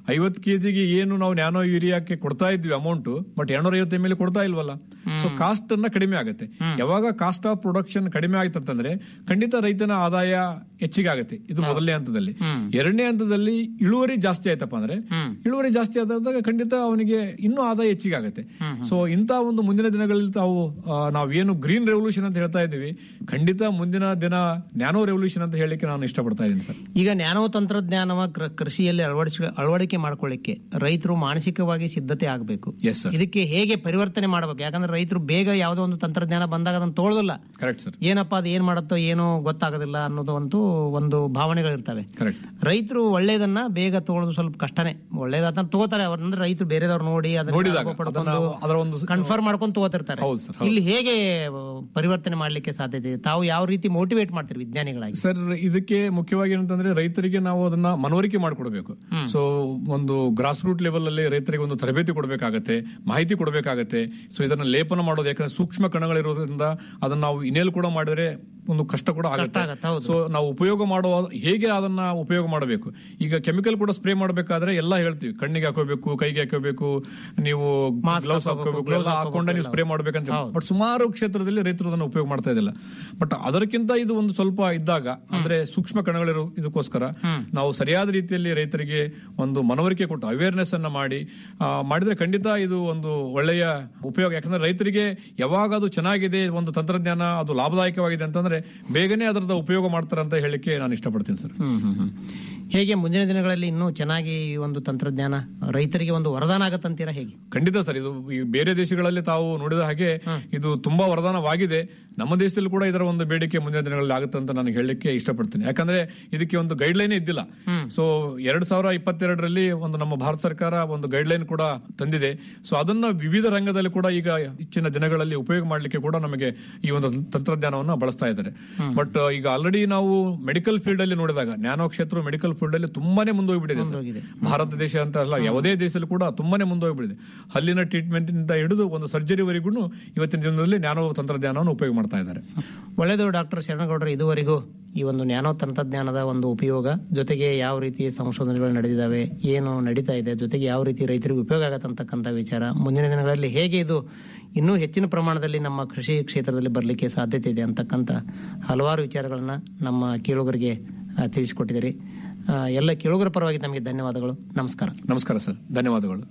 ಐವತ್ತು ಕೆಜಿಗೆ ಏನು ನಾವು ನ್ಯಾನೋ ಯೂರಿಯಾಕ್ಕೆ ಕೊಡ್ತಾ ಇದ್ವಿ ಅಮೌಂಟ್ ಬಟ್ ಎರಡ್ನೂರ ಐವತ್ತು ಎಮ್ ಎಲ್ ಕೊಡ್ತಾ ಇಲ್ವಲ್ಲ ಸೊ ಕಾಸ್ಟ್ ಅನ್ನ ಕಡಿಮೆ ಆಗುತ್ತೆ ಯಾವಾಗ ಕಾಸ್ಟ್ ಆಫ್ ಪ್ರೊಡಕ್ಷನ್ ಕಡಿಮೆ ಆಯ್ತಂತಂದ್ರೆ ಖಂಡಿತ ರೈತನ ಆದಾಯ ಹೆಚ್ಚಿಗೆ ಆಗುತ್ತೆ ಇದು ಮೊದಲನೇ ಹಂತದಲ್ಲಿ ಎರಡನೇ ಹಂತದಲ್ಲಿ ಇಳುವರಿ ಜಾಸ್ತಿ ಆಯ್ತಪ್ಪ ಅಂದ್ರೆ ಇಳುವರಿ ಜಾಸ್ತಿ ಆದಾಗ ಖಂಡಿತ ಅವನಿಗೆ ಇನ್ನೂ ಆದಾಯ ಹೆಚ್ಚಿಗೆ ಆಗುತ್ತೆ ಸೊ ಇಂತ ಒಂದು ಮುಂದಿನ ದಿನಗಳಲ್ಲಿ ತಾವು ಆ, ನಾವೇನು ಗ್ರೀನ್ ರೆವಲ್ಯೂಷನ್ ಅಂತ ಹೇಳ್ತಾ ಇದ್ದೀವಿ ಖಂಡಿತ ಮುಂದಿನ ದಿನ ನ್ಯಾನೋ ರೆವಲ್ಯೂಷನ್ ಅಂತ ಹೇಳಲಿಕ್ಕೆ ನಾನು ಇಷ್ಟಪಡ್ತಾ ಇದ್ದೀನಿ ಸರ್ ಈಗ ನ್ಯಾನೋ ತಂತ್ರಜ್ಞಾನವ ಕೃ- ಕೃಷಿಯಲ್ಲಿ ಅಳವಡಿಸ ಅಳವಡಿಕೆ ಮಾಡ್ಕೊಳ್ಳಿಕ್ಕೆ ರೈತರು ಮಾನಸಿಕವಾಗಿ ಸಿದ್ಧತೆ ಆಗಬೇಕು Yes, sir. ಇದಕ್ಕೆ ಹೇಗೆ ಪರಿವರ್ತನೆ ಮಾಡಬೇಕು ಯಾಕಂದ್ರೆ ರೈತರು ಬೇಗ ಯಾವುದೋ ಒಂದು ತಂತ್ರಜ್ಞಾನ ಬಂದಾಗ ಅದನ್ನು ತೊಗೊಳ್ಳೋದಿಲ್ಲ ಕರೆಕ್ಟ್ ಸರ್ ಏನಪ್ಪಾ ಅದು ಏನ್ ಮಾಡುತ್ತೋ ಏನೋ ಗೊತ್ತಾಗೋದಿಲ್ಲ ಅನ್ನೋದು ಒಂದು ಒಂದು ಭಾವನೆಗಳಿರ್ತವೆ ಕರೆಕ್ಟ್ ರೈತರು ಒಳ್ಳೇದನ್ನ ಬೇಗ ತಗೊಳ್ಳೋದು ಸ್ವಲ್ಪ ಕಷ್ಟನೇ ಒಳ್ಳೇದಾದ ತಗೋತಾರೆ ಅವ್ರಂದ್ರೆ ರೈತರು ಬೇರೆದವ್ರು ನೋಡಿ ನೋಡಿದಾಗ ಅದನ್ನ- ಅದರ ಒಂದು ಕನ್ಫರ್ಮ್ ಮಾಡ್ಕೊಂಡು ತಗೋತಿರ್ತಾರೆ ಹೌದು ಸರ್, ಹೌದು. ಇಲ್ಲಿ ಹೇಗೆ ಆ, ಪರಿವರ್ತನೆ ಮಾಡ್ಲಿಕ್ಕೆ ಸಾಧ್ಯತೆ ಇದೆ ತಾವು ಯಾವ ರೀತಿ ಮೋಟಿವೇಟ್ ಮಾಡ್ತೀರಿ ವಿಜ್ಞಾನಿಗಳಾಗಿ ಸರ್ ಇದಕ್ಕೆ ಮುಖ್ಯವಾಗಿ ಏನಂತಂದ್ರೆ ರೈತರಿಗೆ ನಾವು ಅದನ್ನ ಮನವರಿಕೆ ಮಾಡಿಕೊಡ್ಬೇಕು ಸೊ ಒಂದು ಗ್ರಾಸ್ ರೂಟ್ ಲೆವೆಲ್ ಅಲ್ಲಿ ರೈತರಿಗೆ ಒಂದು ತರಬೇತಿ ಕೊಡಬೇಕಾಗತ್ತೆ ಮಾಹಿತಿ ಕೊಡಬೇಕಾಗತ್ತೆ ಸೊ ಇದನ್ನ ಲೇಪನ ಮಾಡೋದು ಯಾಕಂದ್ರೆ ಸೂಕ್ಷ್ಮ ಕಣಗಳಿರೋದ್ರಿಂದ ಅದನ್ನ ನಾವು ಇನೇಲ್ ಕೂಡ ಮಾಡಿದ್ರೆ ಒಂದು ಕಷ್ಟ ಕೂಡ ಆಗತ್ತೆ, ಆಗುತ್ತೆ ಹೌದು. ಸೊ ನಾವು ಉಪಯೋಗ ಮಾಡುವ ಹೇಗೆ ಅದನ್ನ ಉಪಯೋಗ ಮಾಡಬೇಕು ಈಗ ಕೆಮಿಕಲ್ ಕೂಡ ಸ್ಪ್ರೇ ಮಾಡಬೇಕಾದ್ರೆ ಎಲ್ಲ ಹೇಳ್ತೀವಿ ಕಣ್ಣಿಗೆ ಹಾಕೋಬೇಕು ಕೈಗೆ ಹಾಕೋಬೇಕು ನೀವು Mask ಗ್ಲೌಸ್ ಹಾಕೋಬೇಕು, ಹಾಕೋಬೇಕು gloves ಎಲ್ಲ ಹಾಕೊಂಡ ನೀವು ಸ್ಪ್ರೇ ಮಾಡ್ಬೇಕಂತ ಬಟ್ ಸುಮಾರು ಕ್ಷೇತ್ರದಲ್ಲಿ ರೈತರು ಅದನ್ನು ಉಪಯೋಗ ಮಾಡ್ತಾ ಇದ್ದಿಲ್ಲ ಬಟ್ ಅದಕ್ಕಿಂತ ಇದು ಒಂದು ಸ್ವಲ್ಪ ಇದ್ದಾಗ ಅಂದ್ರೆ ಸೂಕ್ಷ್ಮ ಕಣಗಳಿರೋ ಇದಕ್ಕೋಸ್ಕರ ನಾವು ಸರಿಯಾದ ರೀತಿಯಲ್ಲಿ ರೈತರಿಗೆ ಒಂದು ಮನವರಿಕೆ ಕೊಟ್ಟು ಅವೇರ್ನೆಸ್ ಅನ್ನ ಮಾಡಿ ಆ, ಮಾಡಿದ್ರೆ ಖಂಡಿತ ಇದು ಒಂದು ಒಳ್ಳೆಯ ಉಪಯೋಗ ಯಾಕಂದ್ರೆ ರೈತರಿಗೆ ಯಾವಾಗ ಅದು ಚೆನ್ನಾಗಿದೆ ಒಂದು ತಂತ್ರಜ್ಞಾನ ಅದು ಲಾಭದಾಯಕವಾಗಿದೆ ಅಂತಂದ್ರೆ ಬೇಗನೆ ಅದರದ ಉಪಯೋಗ ಮಾಡ್ತಾರೆ ಅಂತ ಹೇಳಿಕ್ಕೆ ನಾನು ಇಷ್ಟಪಡ್ತೀನಿ ಸರ್ ಹ್ಮ್ ಹ್ಮ್ ಹ್ಮ್. ಹೇಗೆ ಮುಂದಿನ ದಿನಗಳಲ್ಲಿ ಇನ್ನೂ ಚೆನ್ನಾಗಿ ಈ ಒಂದು ತಂತ್ರಜ್ಞಾನ ರೈತರಿಗೆ ಒಂದು ವರದಾನ ಆಗತ್ತಂತೀರಾ ಹೇಗೆ ಖಂಡಿತ ಸರ್ ಇದು ಈ ಬೇರೆ ದೇಶಗಳಲ್ಲಿ ತಾವು ನೋಡಿದ ಹಾಗೆ ಇದು ತುಂಬಾ ವರದಾನವಾಗಿದೆ ನಮ್ಮ ದೇಶದಲ್ಲಿ ಕೂಡ ಇದರ ಒಂದು ಬೇಡಿಕೆ ಮುಂದಿನ ದಿನಗಳಲ್ಲಿ ಆಗುತ್ತೆ ಅಂತ ನಾನು ಹೇಳಲಿಕ್ಕೆ ಇಷ್ಟಪಡ್ತೀನಿ ಯಾಕಂದ್ರೆ ಇದಕ್ಕೆ ಒಂದು ಗೈಡ್ ಲೈನ್ ಇದ್ದಿಲ್ಲ ಸೊ ಎರಡ್ ಸಾವಿರ ಇಪ್ಪತ್ತೆರಡರಲ್ಲಿ ಒಂದು ನಮ್ಮ ಭಾರತ ಸರ್ಕಾರ ಒಂದು ಗೈಡ್ ಲೈನ್ ಕೂಡ ತಂದಿದೆ ಸೊ ಅದನ್ನ ವಿವಿಧ ರಂಗದಲ್ಲಿ ಕೂಡ ಈಗ ಹೆಚ್ಚಿನ ದಿನಗಳಲ್ಲಿ ಉಪಯೋಗ ಮಾಡಲಿಕ್ಕೆ ಕೂಡ ನಮಗೆ ಈ ಒಂದು ತಂತ್ರಜ್ಞಾನವನ್ನು ಬಳಸ್ತಾ ಇದ್ದಾರೆ ಬಟ್ ಈಗ ಆಲ್ರೆಡಿ ನಾವು ಮೆಡಿಕಲ್ ಫೀಲ್ಡ್ ಅಲ್ಲಿ ನೋಡಿದಾಗ ನ್ಯಾನೋ ಕ್ಷೇತ್ರ ಮೆಡಿಕಲ್ ಫೀಲ್ಡ್ ಅಲ್ಲಿ ತುಂಬಾನೇ ಮುಂದೋಗ್ಬಿಟ್ಟಿದೆ ಸರ್. ಭಾರತ ದೇಶ ಅಂತ ಅಲ್ಲ ಯಾವುದೇ ದೇಶದಲ್ಲಿ ಕೂಡ ತುಂಬಾನೇ ಮುಂದೋಗ್ಬಿಟ್ಟಿದೆ ಹಲ್ಲಿನ ಟ್ರೀಟ್ಮೆಂಟ್ ಇಂದ ಹಿಡಿದು ಒಂದು ಸರ್ಜರಿವರೆಗೂ ಇವತ್ತಿನ ದಿನದಲ್ಲಿ ನ್ಯಾನೋ ತಂತ್ರಜ್ಞಾನವನ್ನು ಉಪಯೋಗ ಮಾಡ್ತಾ ಇದ್ದಾರೆ ಒಳ್ಳೆಯದು ಡಾಕ್ಟರ್ ಶರಣಗೌಡರು ಇದುವರೆಗೂ ಈ ಒಂದು ನ್ಯಾನೋ ತಂತ್ರಜ್ಞಾನದ ಒಂದು ಉಪಯೋಗ ಜೊತೆಗೆ ಯಾವ ರೀತಿ ಸಂಶೋಧನೆಗಳು ನಡೆದಿದ್ದಾವೆ ಏನು ನಡೀತಾ ಇದೆ ಜೊತೆಗೆ ಯಾವ ರೀತಿ ರೈತರಿಗೆ ಉಪಯೋಗ ಆಗತ್ತಂತಕ್ಕಂಥ ವಿಚಾರ ಮುಂದಿನ ದಿನಗಳಲ್ಲಿ ಹೇಗೆ ಇದು ಇನ್ನೂ ಹೆಚ್ಚಿನ ಪ್ರಮಾಣದಲ್ಲಿ ನಮ್ಮ ಕೃಷಿ ಕ್ಷೇತ್ರದಲ್ಲಿ ಬರಲಿಕ್ಕೆ ಸಾಧ್ಯತೆ ಇದೆ ಅಂತಕ್ಕಂಥ ಹಲವಾರು ವಿಚಾರಗಳನ್ನ ನಮ್ಮ ಕೇಳುಗರಿಗೆ ಆ, ತಿಳಿಸಿಕೊಟ್ಟಿದ್ದೀರಿ ಆ, ಎಲ್ಲ ಕೇಳುಗರ ಪರವಾಗಿ ನಮಗೆ ಧನ್ಯವಾದಗಳು ನಮಸ್ಕಾರ ನಮಸ್ಕಾರ ಸರ್ ಧನ್ಯವಾದಗಳು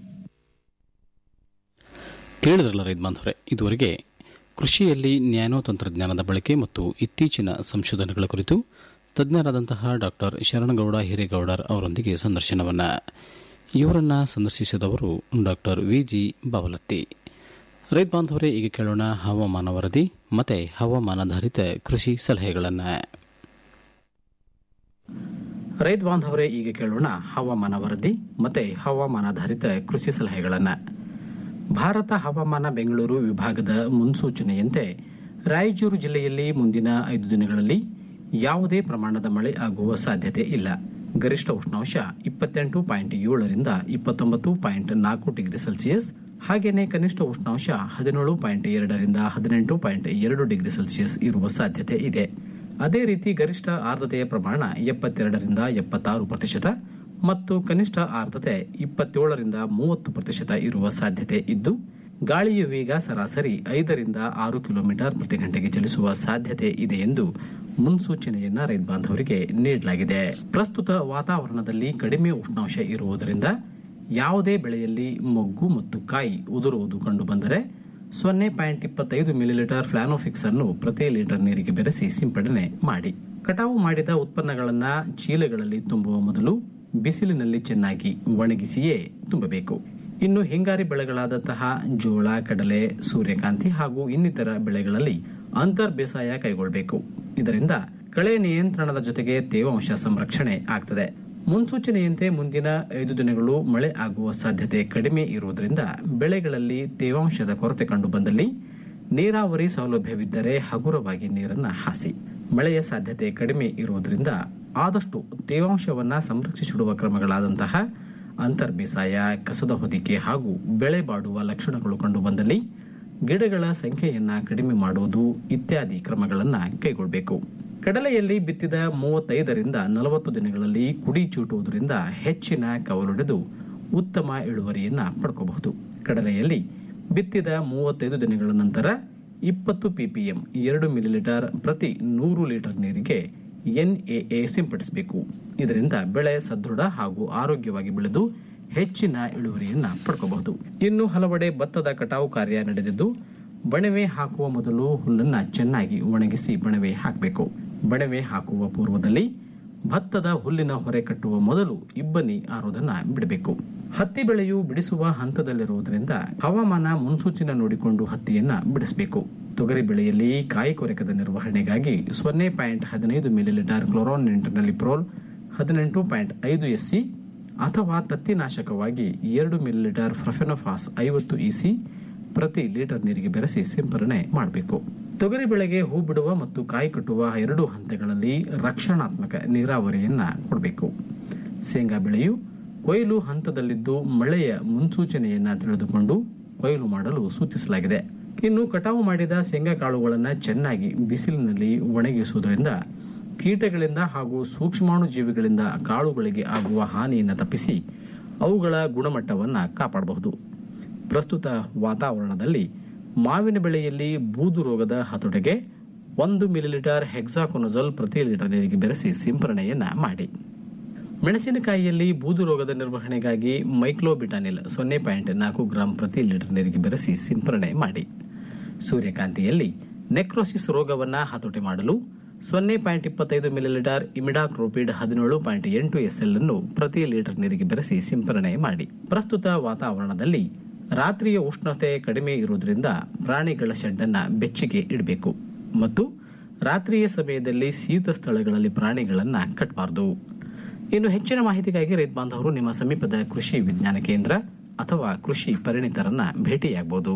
ಕೇಳಿದ್ರಲ್ಲ ರೈತ ಬಾಂಧವರೇ ಇದುವರೆಗೆ ಕೃಷಿಯಲ್ಲಿ ನ್ಯಾನೋ ತಂತ್ರಜ್ಞಾನದ ಬಳಕೆ ಮತ್ತು ಇತ್ತೀಚಿನ ಸಂಶೋಧನೆಗಳ ಕುರಿತು ತಜ್ಞರಾದಂತಹ ಡಾಕ್ಟರ್ ಶರಣಗೌಡ ಹಿರೇಗೌಡರ್ ಅವರೊಂದಿಗೆ ಸಂದರ್ಶನವನ್ನ ಇವರನ್ನ ಸಂದರ್ಶಿಸಿದವರು ಡಾಕ್ಟರ್ ವಿಜಿ ಬಾವಲತ್ತಿ ರೈತ ಬಾಂಧವರೇ ಈಗ ಕೇಳೋಣ ಹವಾಮಾನ ವರದಿ ಮತ್ತೆ ಹವಾಮಾನಾಧಾರಿತ ಕೃಷಿ ಸಲಹೆಗಳನ್ನು ರೈತ ಬಾಂಧವರೇ ಈಗ ಕೇಳೋಣ ಹವಾಮಾನ ವರದಿ ಮತ್ತೆ ಹವಾಮಾನಾಧಾರಿತ ಕೃಷಿ ಸಲಹೆಗಳನ್ನು ಭಾರತ ಹವಾಮಾನ ಬೆಂಗಳೂರು ವಿಭಾಗದ ಮುನ್ಸೂಚನೆಯಂತೆ ರಾಯಚೂರು ಜಿಲ್ಲೆಯಲ್ಲಿ ಮುಂದಿನ ಐದು ದಿನಗಳಲ್ಲಿ ಯಾವುದೇ ಪ್ರಮಾಣದ ಮಳೆ ಆಗುವ ಸಾಧ್ಯತೆ ಇಲ್ಲ ಗರಿಷ್ಠ ಉಷ್ಣಾಂಶ ಇಪ್ಪತ್ತೆಂಟು ಪಾಯಿಂಟ್ ಏಳರಿಂದ ಇಪ್ಪತ್ತೊಂಬತ್ತು ಪಾಯಿಂಟ್ ನಾಲ್ಕು ಡಿಗ್ರಿ ಸೆಲ್ಸಿಯಸ್ ಹಾಗೆಯೇ ಕನಿಷ್ಠ ಉಷ್ಣಾಂಶ ಹದಿನೇಳು ಪಾಯಿಂಟ್ ಎರಡರಿಂದ ಹದಿನೆಂಟು ಪಾಯಿಂಟ್ ಎರಡು ಡಿಗ್ರಿ ಸೆಲ್ಸಿಯಸ್ ಇರುವ ಸಾಧ್ಯತೆ ಇದೆ ಅದೇ ರೀತಿ ಗರಿಷ್ಠ ಆರ್ದ್ರತೆಯ ಪ್ರಮಾಣ ಎಪ್ಪತ್ತೆರಡರಿಂದ ಎಪ್ಪತ್ತಾರು ಪ್ರತಿಶತ ಮತ್ತು ಕನಿಷ್ಠ ಆರ್ದ್ರತೆ ಇಪ್ಪತ್ತೇಳರಿಂದ ಮೂವತ್ತು ಪ್ರತಿಶತ ಇರುವ ಸಾಧ್ಯತೆ ಇದ್ದು ಗಾಳಿಯ ವೇಗ ಸರಾಸರಿ ಐದರಿಂದ ಆರು ಕಿಲೋಮೀಟರ್ ಪ್ರತಿ ಗಂಟೆಗೆ ಚಲಿಸುವ ಸಾಧ್ಯತೆ ಇದೆ ಎಂದು ಮುನ್ಸೂಚನೆಯನ್ನ ರೈತ ಬಾಂಧವರಿಗೆ ನೀಡಲಾಗಿದೆ ಪ್ರಸ್ತುತ ವಾತಾವರಣದಲ್ಲಿ ಕಡಿಮೆ ಉಷ್ಣಾಂಶ ಇರುವುದರಿಂದ ಯಾವುದೇ ಬೆಳೆಯಲ್ಲಿ ಮೊಗ್ಗು ಮತ್ತು ಕಾಯಿ ಉದುರುವುದು ಕಂಡುಬಂದರೆ ಸೊನ್ನೆ ಪಾಯಿಂಟ್ ಇಪ್ಪತ್ತೈದು ಮಿಲಿಲೀಟರ್ ಫ್ಲಾನೋಫಿಕ್ಸ್ ಅನ್ನು ಪ್ರತಿ ಲೀಟರ್ ನೀರಿಗೆ ಬೆರೆಸಿ ಸಿಂಪಡಣೆ ಮಾಡಿ ಕಟಾವು ಮಾಡಿದ ಉತ್ಪನ್ನಗಳನ್ನ ಚೀಲಗಳಲ್ಲಿ ತುಂಬುವ ಮೊದಲು ಬಿಸಿಲಿನಲ್ಲಿ ಚೆನ್ನಾಗಿ ಒಣಗಿಸಿಯೇ ತುಂಬಬೇಕು ಇನ್ನು ಹಿಂಗಾರಿ ಬೆಳೆಗಳಾದಂತಹ ಜೋಳ ಕಡಲೆ ಸೂರ್ಯಕಾಂತಿ ಹಾಗೂ ಇನ್ನಿತರ ಬೆಳೆಗಳಲ್ಲಿ ಅಂತರ್ ಬೇಸಾಯ ಕೈಗೊಳ್ಳಬೇಕು ಇದರಿಂದ ಕಳೆ ನಿಯಂತ್ರಣದ ಜೊತೆಗೆ ತೇವಾಂಶ ಸಂರಕ್ಷಣೆ ಆಗ್ತದೆ ಮುನ್ಸೂಚನೆಯಂತೆ ಮುಂದಿನ ಐದು ದಿನಗಳು ಮಳೆ ಆಗುವ ಸಾಧ್ಯತೆ ಕಡಿಮೆ ಇರುವುದರಿಂದ ಬೆಳೆಗಳಲ್ಲಿ ತೇವಾಂಶದ ಕೊರತೆ ಕಂಡುಬಂದಲ್ಲಿ ನೀರಾವರಿ ಸೌಲಭ್ಯವಿದ್ದರೆ ಹಗುರವಾಗಿ ನೀರನ್ನ ಹಾಸಿ ಮಳೆಯ ಸಾಧ್ಯತೆ ಕಡಿಮೆ ಇರುವುದರಿಂದ ಆದಷ್ಟು ತೇವಾಂಶವನ್ನ ಸಂರಕ್ಷಿಸಿಡುವ ಕ್ರಮಗಳಾದಂತಹ ಅಂತರ್ ಬೇಸಾಯ ಕಸದ ಹೊದಿಕೆ ಹಾಗೂ ಬೆಳೆ ಬಾಡುವ ಲಕ್ಷಣಗಳು ಕಂಡುಬಂದಲ್ಲಿ ಗಿಡಗಳ ಸಂಖ್ಯೆಯನ್ನ ಕಡಿಮೆ ಮಾಡುವುದು ಇತ್ಯಾದಿ ಕ್ರಮಗಳನ್ನ ಕೈಗೊಳ್ಳಬೇಕು ಕಡಲೆಯಲ್ಲಿ ಬಿತ್ತಿದ ಮೂವತ್ತೈದರಿಂದ ನಲವತ್ತು ದಿನಗಳಲ್ಲಿ ಕುಡಿ ಚೂಟುವುದರಿಂದ ಹೆಚ್ಚಿನ ಕವಲೊಡೆದು ಉತ್ತಮ ಇಳುವರಿಯನ್ನ ಪಡ್ಕೋಬಹುದು ಕಡಲೆಯಲ್ಲಿ ಬಿತ್ತಿದ ಮೂವತ್ತೈದು ದಿನಗಳ ನಂತರ ಇಪ್ಪತ್ತು ಪಿಪಿಎಂ ಎರಡು ಮಿಲಿಲೀಟರ್ ಪ್ರತಿ ನೂರು ಲೀಟರ್ ನೀರಿಗೆ ಎನ್ಎಎ ಸಿಂಪಡಿಸಬೇಕು ಇದರಿಂದ ಬೆಳೆ ಸದೃಢ ಹಾಗೂ ಆರೋಗ್ಯವಾಗಿ ಬೆಳೆದು ಹೆಚ್ಚಿನ ಇಳುವರಿಯನ್ನ ಪಡ್ಕೋಬಹುದು ಇನ್ನು ಹಲವೆಡೆ ಭತ್ತದ ಕಟಾವು ಕಾರ್ಯ ನಡೆದಿದ್ದು ಬಣವೆ ಹಾಕುವ ಮೊದಲು ಹುಲ್ಲನ್ನ ಚೆನ್ನಾಗಿ ಒಣಗಿಸಿ ಬಣವೆ ಹಾಕಬೇಕು ಬಣವೆ ಹಾಕುವ ಪೂರ್ವದಲ್ಲಿ ಭತ್ತದ ಹುಲ್ಲಿನ ಹೊರೆ ಕಟ್ಟುವ ಮೊದಲು ಇಬ್ಬನಿ ಆರೋದನ್ನ ಬಿಡಬೇಕು ಹತ್ತಿ ಬೆಳೆಯು ಬಿಡಿಸುವ ಹಂತದಲ್ಲಿರುವುದರಿಂದ ಹವಾಮಾನ ಮುನ್ಸೂಚನೆ ನೋಡಿಕೊಂಡು ಹತ್ತಿಯನ್ನ ಬಿಡಿಸಬೇಕು ತೊಗರಿ ಬೆಳೆಯಲ್ಲಿ ಕಾಯಿ ಕೊರಕದ ನಿರ್ವಹಣೆಗಾಗಿ ಸೊನ್ನೆ ಪಾಯಿಂಟ್ ಹದಿನೈದು ಮಿಲಿಲೀಟರ್ ಕ್ಲೋರಾನ್ ಪ್ರೋಲ್ ಹದಿನೆಂಟು ಪಾಯಿಂಟ್ ಐದು ಎಸ್ಸಿ ಅಥವಾ ತತ್ತಿನಾಶಕವಾಗಿ ಎರಡು ಮಿಲಿಲೀಟರ್ ಫ್ರಫೆನೋಫಾಸ್ ಐವತ್ತು ಇಸಿ ಪ್ರತಿ ಲೀಟರ್ ನೀರಿಗೆ ಬೆರೆಸಿ ಸಿಂಪರಣೆ ಮಾಡಬೇಕು ತೊಗರಿ ಬೆಳೆಗೆ ಹೂ ಬಿಡುವ ಮತ್ತು ಕಾಯಿ ಕಟ್ಟುವ ಎರಡು ಹಂತಗಳಲ್ಲಿ ರಕ್ಷಣಾತ್ಮಕ ನೀರಾವರಿಯನ್ನ ಕೊಡಬೇಕು ಶೇಂಗಾ ಬೆಳೆಯು ಕೊಯ್ಲು ಹಂತದಲ್ಲಿದ್ದು ಮಳೆಯ ಮುನ್ಸೂಚನೆಯನ್ನ ತಿಳಿದುಕೊಂಡು ಕೊಯ್ಲು ಮಾಡಲು ಸೂಚಿಸಲಾಗಿದೆ ಇನ್ನು ಕಟಾವು ಮಾಡಿದ ಶೇಂಗಾ ಕಾಳುಗಳನ್ನು ಚೆನ್ನಾಗಿ ಬಿಸಿಲಿನಲ್ಲಿ ಒಣಗಿಸುವುದರಿಂದ ಕೀಟಗಳಿಂದ ಹಾಗೂ ಸೂಕ್ಷ್ಮಾಣು ಜೀವಿಗಳಿಂದ ಕಾಳುಗಳಿಗೆ ಆಗುವ ಹಾನಿಯನ್ನು ತಪ್ಪಿಸಿ ಅವುಗಳ ಗುಣಮಟ್ಟವನ್ನು ಕಾಪಾಡಬಹುದು ಪ್ರಸ್ತುತ ವಾತಾವರಣದಲ್ಲಿ ಮಾವಿನ ಬೆಳೆಯಲ್ಲಿ ಬೂದು ರೋಗದ ಹತೋಟಿಗೆ ಒಂದು ಮಿಲಿಲೀಟರ್ ಹೆಕ್ಸಾಕೊನಜಲ್ ಪ್ರತಿ ಲೀಟರ್ ನೀರಿಗೆ ಬೆರೆಸಿ ಸಿಂಪರಣೆಯನ್ನ ಮಾಡಿ ಮೆಣಸಿನಕಾಯಿಯಲ್ಲಿ ಬೂದು ರೋಗದ ನಿರ್ವಹಣೆಗಾಗಿ ಮೈಕ್ಲೋಬಿಟಾನಿಲ್ ಸೊನ್ನೆ ಪಾಯಿಂಟ್ ನಾಲ್ಕು ಗ್ರಾಂ ಪ್ರತಿ ಲೀಟರ್ ನೀರಿಗೆ ಬೆರೆಸಿ ಸಿಂಪರಣೆ ಮಾಡಿ ಸೂರ್ಯಕಾಂತಿಯಲ್ಲಿ ನೆಕ್ರೋಸಿಸ್ ರೋಗವನ್ನು ಹತೋಟಿ ಮಾಡಲು ಸೊನ್ನೆ ಪಾಯಿಂಟ್ ಇಪ್ಪತ್ತೈದು ಮಿಲಿಲೀಟರ್ ಇಮಿಡಾಕ್ರೋಪಿಡ್ ಹದಿನೇಳು ಪಾಯಿಂಟ್ ಎಂಟು ಎಸ್ಎಲ್ ಅನ್ನು ಪ್ರತಿ ಲೀಟರ್ ನೀರಿಗೆ ಬೆರೆಸಿ ಸಿಂಪರಣೆ ಮಾಡಿ ಪ್ರಸ್ತುತ ವಾತಾವರಣದಲ್ಲಿ ರಾತ್ರಿಯ ಉಷ್ಣತೆ ಕಡಿಮೆ ಇರುವುದರಿಂದ ಪ್ರಾಣಿಗಳ ಶೆಡ್ಡನ್ನ ಬೆಚ್ಚಿಗೆ ಇಡಬೇಕು ಮತ್ತು ರಾತ್ರಿಯ ಸಮಯದಲ್ಲಿ ಶೀತ ಸ್ಥಳಗಳಲ್ಲಿ ಪ್ರಾಣಿಗಳನ್ನ ಕಟ್ಟಬಾರದು ಇನ್ನು ಹೆಚ್ಚಿನ ಮಾಹಿತಿಗಾಗಿ ರೈತ ಬಾಂಧವರು ನಿಮ್ಮ ಸಮೀಪದ ಕೃಷಿ ವಿಜ್ಞಾನ ಕೇಂದ್ರ ಅಥವಾ ಕೃಷಿ ಪರಿಣಿತರನ್ನ ಭೇಟಿಯಾಗಬಹುದು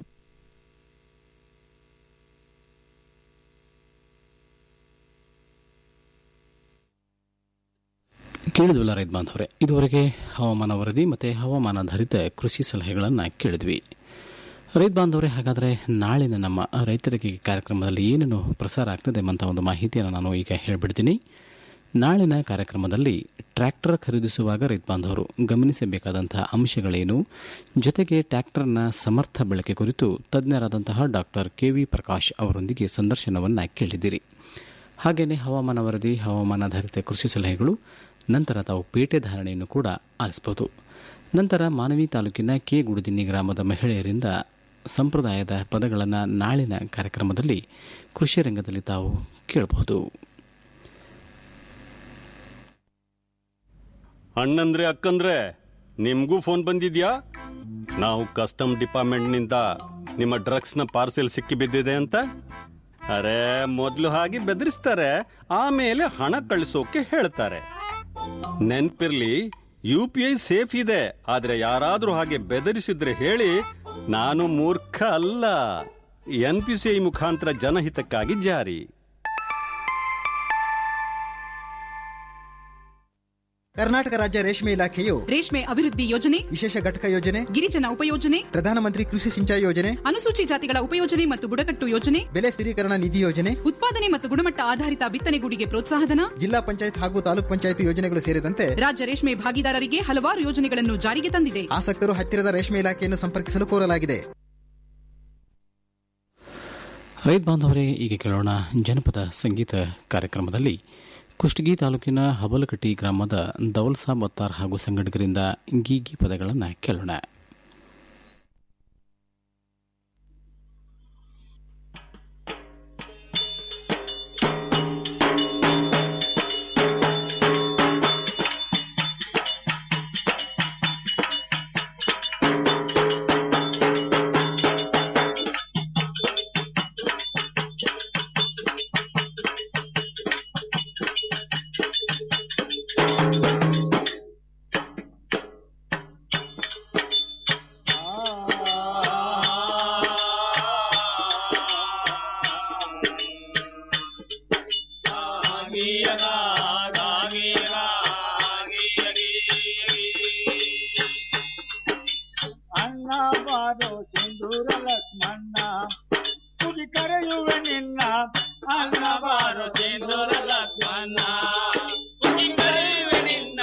ಕೇಳಿದ್ವಲ್ಲ ರೈತ ಬಾಂಧವರೇ ಇದುವರೆಗೆ ಹವಾಮಾನ ವರದಿ ಮತ್ತು ಹವಾಮಾನಾಧಾರಿತ ಕೃಷಿ ಸಲಹೆಗಳನ್ನು ಕೇಳಿದ್ವಿ ರೈತ ಬಾಂಧವರೇ ಹಾಗಾದರೆ ನಾಳಿನ ನಮ್ಮ ರೈತರಿಗೆ ಕಾರ್ಯಕ್ರಮದಲ್ಲಿ ಏನೇನು ಪ್ರಸಾರ ಆಗ್ತದೆ ಎಂಬಂಥ ಒಂದು ಮಾಹಿತಿಯನ್ನು ನಾನು ಈಗ ಹೇಳಿಬಿಡ್ತೀನಿ ನಾಳಿನ ಕಾರ್ಯಕ್ರಮದಲ್ಲಿ ಟ್ರ್ಯಾಕ್ಟರ್ ಖರೀದಿಸುವಾಗ ರೈತ ಬಾಂಧವರು ಗಮನಿಸಬೇಕಾದಂತಹ ಅಂಶಗಳೇನು ಜೊತೆಗೆ ಟ್ರ್ಯಾಕ್ಟರ್ನ ಸಮರ್ಥ ಬಳಕೆ ಕುರಿತು ತಜ್ಞರಾದಂತಹ ಡಾಕ್ಟರ್ ಕೆ ವಿ ಪ್ರಕಾಶ್ ಅವರೊಂದಿಗೆ ಸಂದರ್ಶನವನ್ನು ಕೇಳಿದಿರಿ ಹಾಗೆಯೇ ಹವಾಮಾನ ವರದಿ ಹವಾಮಾನಾಧಾರಿತ ಕೃಷಿ ಸಲಹೆಗಳು ನಂತರ ತಾವು ಪೇಟೆ ಧಾರಣೆಯನ್ನು ಕೂಡ ಆಲಿಸಬಹುದು ನಂತರ ಮಾನವಿ ತಾಲೂಕಿನ ಕೆ ಗುಡುದಿನ್ನಿ ಗ್ರಾಮದ ಮಹಿಳೆಯರಿಂದ ಸಂಪ್ರದಾಯದ ಪದಗಳನ್ನು ನಾಳಿನ ಕಾರ್ಯಕ್ರಮದಲ್ಲಿ ಕೃಷಿ ರಂಗದಲ್ಲಿ ತಾವು ಕೇಳಬಹುದು ಅಣ್ಣಂದ್ರೆ ಅಕ್ಕಂದ್ರೆ ನಿಮ್ಗೂ ಫೋನ್ ಬಂದಿದ್ಯಾ ನಾವು ಕಸ್ಟಮ್ ಡಿಪಾರ್ಟ್ಮೆಂಟ್ನಿಂದ ನಿಮ್ಮ ಡ್ರಗ್ಸ್ನ ಪಾರ್ಸೆಲ್ ಸಿಕ್ಕಿ ಬಿದ್ದಿದೆ ಅಂತ ಅರೆ ಮೊದಲು ಹಾಗೆ ಬೆದರಿಸ್ತಾರೆ ಆಮೇಲೆ ಹಣ ಕಳಿಸೋಕೆ ಹೇಳ್ತಾರೆ ನೆನ್ಪಿರ್ಲಿ ಯು ಪಿ ಐ ಸೇಫ್ ಇದೆ ಆದ್ರೆ ಯಾರಾದ್ರೂ ಹಾಗೆ ಬೆದರಿಸಿದ್ರೆ ಹೇಳಿ ನಾನು ಮೂರ್ಖ ಅಲ್ಲ ಎನ್ ಪಿ ಸಿ ಐ ಮುಖಾಂತರ ಜನಹಿತಕ್ಕಾಗಿ ಜಾರಿ ಕರ್ನಾಟಕ ರಾಜ್ಯ ರೇಷ್ಮೆ ಇಲಾಖೆಯು ರೇಷ್ಮೆ ಅಭಿವೃದ್ಧಿ ಯೋಜನೆ ವಿಶೇಷ ಘಟಕ ಯೋಜನೆ ಗಿರಿಜನ ಉಪಯೋಜನೆ ಪ್ರಧಾನಮಂತ್ರಿ ಕೃಷಿ ಸಿಂಚಾಯಿ ಯೋಜನೆ ಅನುಸೂಚಿ ಜಾತಿಗಳ ಉಪಯೋಜನೆ ಮತ್ತು ಬುಡಕಟ್ಟು ಯೋಜನೆ ಬೆಲೆ ಸ್ಥಿರೀಕರಣ ನಿಧಿ ಯೋಜನೆ ಉತ್ಪಾದನೆ ಮತ್ತು ಗುಣಮಟ್ಟ ಆಧಾರಿತ ಬಿತ್ತನೆಗೂಡಿಗೆ ಪ್ರೋತ್ಸಾಹಧನ ಜಿಲ್ಲಾ ಪಂಚಾಯತ್ ಹಾಗೂ ತಾಲೂಕ್ ಪಂಚಾಯತ್ ಯೋಜನೆಗಳು ಸೇರಿದಂತೆ ರಾಜ್ಯ ರೇಷ್ಮೆ ಭಾಗಿದಾರರಿಗೆ ಹಲವಾರು ಯೋಜನೆಗಳನ್ನು ಜಾರಿಗೆ ತಂದಿದೆ ಆಸಕ್ತರು ಹತ್ತಿರದ ರೇಷ್ಮೆ ಇಲಾಖೆಯನ್ನು ಸಂಪರ್ಕಿಸಲು ಕೋರಲಾಗಿದೆ ರೈತ ಬಾಂಧವರೇ ಈಗ ಕೇಳೋಣ ಜನಪದ ಸಂಗೀತ ಕಾರ್ಯಕ್ರಮದಲ್ಲಿ ಕುಷ್ಟಗಿ ತಾಲೂಕಿನ ಹಬಲಕಟ್ಟಿ ಗ್ರಾಮದ ದೌಲ್ಸಾ ಬತ್ತಾರ್ ಹಾಗೂ ಸಂಘಟಕರಿಂದ ಗೀಗಿ ಪದಗಳನ್ನು ಕೇಳೋಣ ಅಣ್ಣ ಬಾರೋ ಸಿಂಧೂರ ಲಕ್ಷ್ಮಣ್ಣ ತುಗಿ ಕರೆಯುವೆ ನಿನ್ನ ಅಣ್ಣ ಬಾರೋ ಸಿಂಧೂರ ಲಕ್ಷ್ಮಣ್ಣ ತುಗಿ ಕರೆಯುವೆ ನಿನ್ನ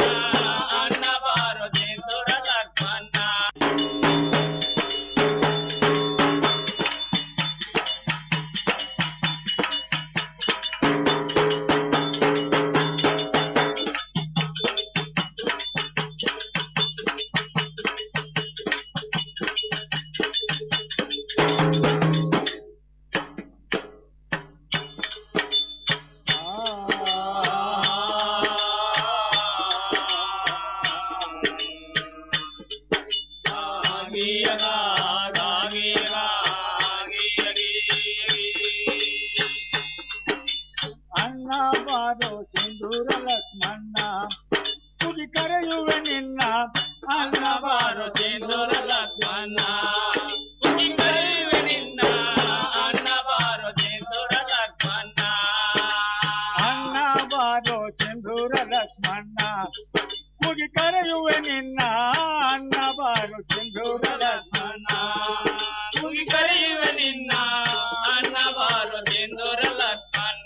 ಕುದಿ ಕರೆಯುವೆ ನಿನ್ನ ಅನ್ನ ಬಾರೋ ಸಿಂಧೂರ ಲಕ್ಷ್ಮಣ ಕುದಿ ಕರೆಯುವೆ ನಿನ್ನ ಅನ್ನ ಬಾರೋ ಸಿಂಧೂರ ಲಕ್ಷ್ಮಣ ಅನ್ನ ಬಾರೋ ಸಿಂಧೂರ ಲಕ್ಷ್ಮಣ ಕುಗಿ ಕರೆಯುವೆ ನಿನ್ನ ಅನ್ನ ಬಾರು ಸಿಂಧೂರ ಲಕ್ಷ್ಮಣ ಕುಗಿ ಕರೆಯುವೆ ನಿನ್ನ ಅನ್ನ ಬಾರು ಸಿಂಧೂರ ಲಕ್ಷ್ಮಣ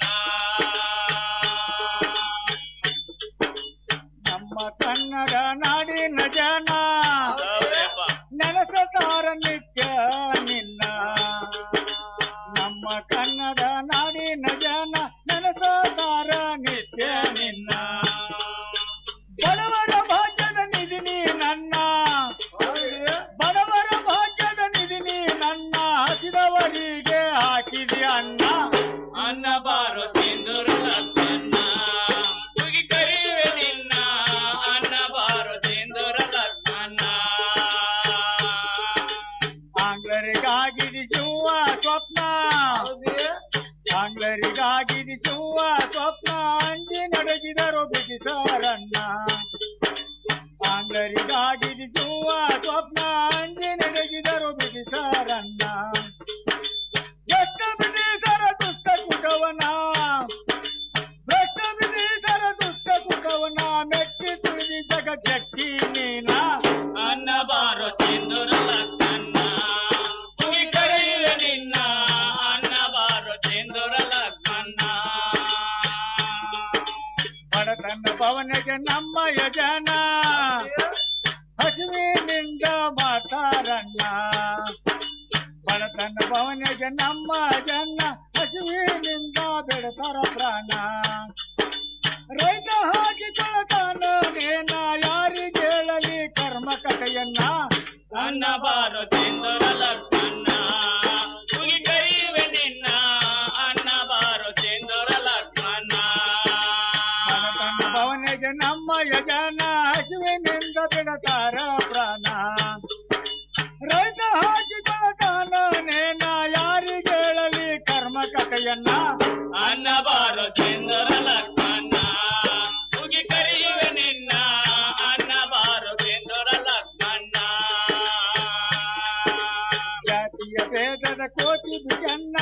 ನಮ್ಮ ಕನ್ನಡ ನಾಡಿನ ಜನ ನೆನೆಸತಾರ ನಿತ್ಯ ನಿನ್ನ ನಮ್ಮ ಕನ್ನಡ ನಾಡಿನ ಜನ ನೆನೆಸತಾರ ನಿತ್ಯ ನಿನ್ನ ಬಡವರ ಭಾಗ್ಯದ ನಿಧಿ ನೀ ನನ್ನ ಬಡವರ ಭಾಗ್ಯದ ನಿಧಿ ನೀ ನನ್ನ ಹಸಿದವರಿಗೆ ಹಾಕಿದಿ ಅನ್ನ ಅನ್ನ ಬಾರೋ ಸಿಂಧೂರ ಲಕ್ಷ್ಮಣ ತುಗಿ ಕರಿವೆ ನಿನ್ನ ಅನ್ನ ಬಾರೋ ಸಿಂಧೂರ ಲಕ್ಷ್ಮಣ ಆಂಗ್ಲರಿಗಾಗಿದಿ ಶಿವ ಸ್ವಪ್ನ ಆಂಗ್ಲರಿಗಾಗಿದಿ ಶಿವ ಸ್ವಪ್ನ ಅಂಜಿ ನಡೆಸಿದರು ಬ್ರಿಟಿಷರನ್ನ ಆಂಗ್ಲರಿಗಾಗಿದಿ ಶಿವ ಸ್ವಪ್ನ ಅಂಜಿ ನಡೆಸಿದರು ಬ್ರಿಟಿಷರನ್ನ ಎಷ್ಟ ಬ್ರಿಟಿಷರ ದುಷ್ಟ ಕುಟವನ ಭ್ರಷ್ಟ ಬ್ರಿಟಿಷರ ದುಷ್ಟ ಕುಟವನ ಮೆಟ್ಟಿ ತುಳಿದಿ ಜಗ ಜಟ್ಟಿ ನೀನ ಅನ್ನ ಬಾರೋ ಸಿಂಧೂರ ಲಕ್ಷಣ ತುಗಿ ಕರೆಯುವೆ ನಿನ್ನ ಅನ್ನ ಬಾರೋ ಸಿಂಧೂರ ಲಕ್ಷಣ ಬಡತನ ಭವನಗೆ ನಮ್ಮ ಯಜನ ಹಸುವಿನಿಂದ ಮಾತಾರಣ್ಣ ಬಡತನ ಭವನಗೆ ನಮ್ಮ ಜನ ಹಸುವಿನಿಂದ ಬೆಳತಾರ ಪ್ರಾಣ ರೈತ ಹಾಕಿ ಕೊಳತಾನ ನೇನ ಯಾರಿಗೆ ಹೇಳಲಿ ಕರ್ಮ ಕಥೆಯನ್ನ ಅನ್ನ ಬಾರೋ ಸಿಂಧೂರ ಲಕ್ಷಣ ತುಗಿ ಕೈವೆ ನಿನ್ನ ಅನ್ನ ಬಾರೋ ಸಿಂಧೂರ ಲಕ್ಷಣ ಬಡತನ ಭವನಿಗೆ ನಮ್ಮ ಯಜನ ಹಸುವಿನಿಂದ ಬಿಡತಾರ ಪ್ರಾಣ ರೈತ ಹಾಕಿ ಕೊಳತಾನ ನೇನ ಯಾರಿಗೆ ಹೇಳಲಿ ಕರ್ಮ ಕಥೆಯನ್ನ ಅನ್ನ ಬಾರೋ ಸಿಂಧೂರ ಲಕ್ಷಣ ತುಗಿ ಕರೆಯುವೆ ನಿನ್ನ ಅನ್ನ ಬಾರೋ ಸಿಂಧೂರ ಲಕ್ಷಣ ಜಾತಿಯ ಭೇದದ ಕೋಟಿ ಬಿಜನ್ನ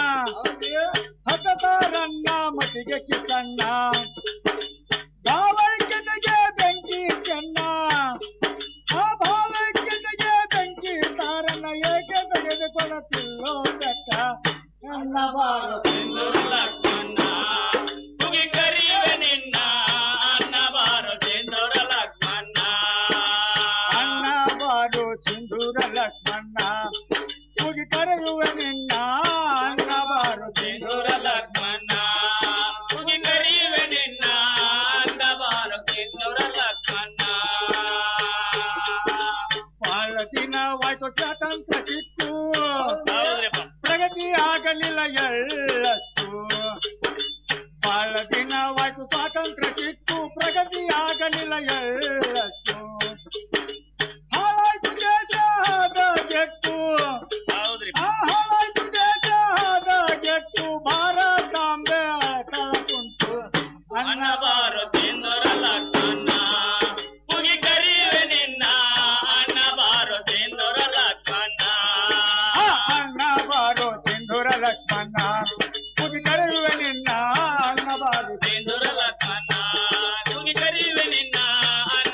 ಹತತಾರನ್ನ ಮತಿಗೆ ಚಿಕ್ಕಣ್ಣ ಭಾವೈಕ್ಯತೆಗೆ ಬೆಂಕಿ ಚೆನ್ನ ಆ ಭಾವೈಕ್ಯತೆಗೆ ಬೆಂಕಿ ತಾರನ್ನ ಏಕೆ ತೆಗೆದುಕೊಳ್ಳುತ್ತಿಲ್ಲೋ ಬೆಟ್ಟ ನನ್ನ ಬಾರೋ ಸಿಂಧೂರ ಲಕ್ಷ್ಮಣ ತುಗಿ ಕರೆಯುವೆ ನಿನ್ನ ಅನ್ನ ಬಾರೋ ಸಿಂಧೂರ ಲಕ್ಷ್ಮಣ ಅನ್ನ ಬಾರೋ ಸಿಂಧೂರ ಲಕ್ಷ್ಮಣ ತುಗಿ ಕರೆಯುವೆ ನಿನ್ನ ಅನ್ನ ಬಾರೋ ಸಿಂಧೂರ ಲಕ್ಷ್ಮಣ ತುಗಿ ಕರೆಯುವೆ ನಿನ್ನ ಅನ್ನ ಬಾರೋ ಸಿಂಧೂರ ಲಕ್ಷ್ಮಣ ಬಹಳ ದಿನವಾಯ್ತು ಸ್ವಾತಂತ್ರ್ಯ ಸಿಕ್ಕು ಪ್ರಗತಿ ಆಗಲಿಲ್ಲ ಎಳ್ಳಷ್ಟು ಬಹಳ ದಿನವಾಯ್ತು ಸ್ವಾತಂತ್ರ್ಯ ಸಿಕ್ಕು ಪ್ರಗತಿ ಆಗಲಿಲ್ಲ ಎಳ್ಳಷ್ಟು ಹಾಳಾಯ್ತು ದೇಶ ಆದ ಗೆಟ್ಟು ಆ ಹಾಳಾಯ್ತು ದೇಶ ಆದ ಗೆಟ್ಟು ಭಾರತಾಂಬೆ ಕಳಕುಂಟು ಅನ್ನ ಬಾರೋ ಸಿಂಧೂರ ಲಕ್ಷಣ ಪುಗಿ ಕರೆಯುವೆ ನಿನ್ನ ಅನ್ನ ಬಾರೋ ಸಿಂಧೂರ ಲಕ್ಷ್ಮಣ ಅನ್ನ ಬಾರೋ ಸಿಂಧೂರ ಲಕ್ಷ್ಮಣ ಪುಗಿ ಕರೆಯುವೆ ನಿನ್ನ ಅನ್ನ ಬಾರೋ ಸಿಂಧೂರ ಲಕ್ಷ್ಮಣ ಪುಗಿ ಕರೆಯುವೆ ನಿನ್ನ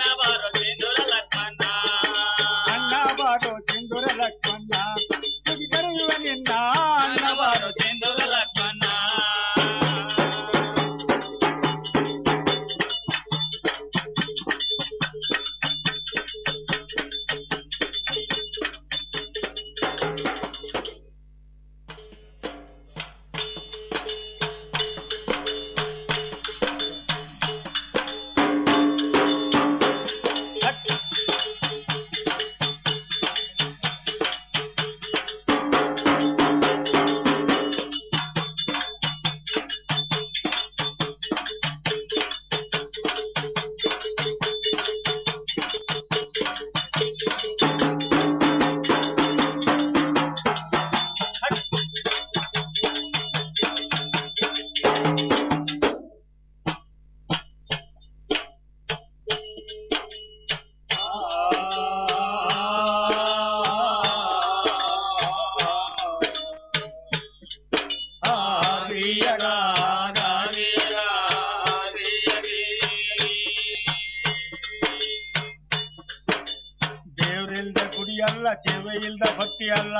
ಅಲ್ಲ ಸೇವೆ ಇಲ್ದ ಭಕ್ತಿ ಅಲ್ಲ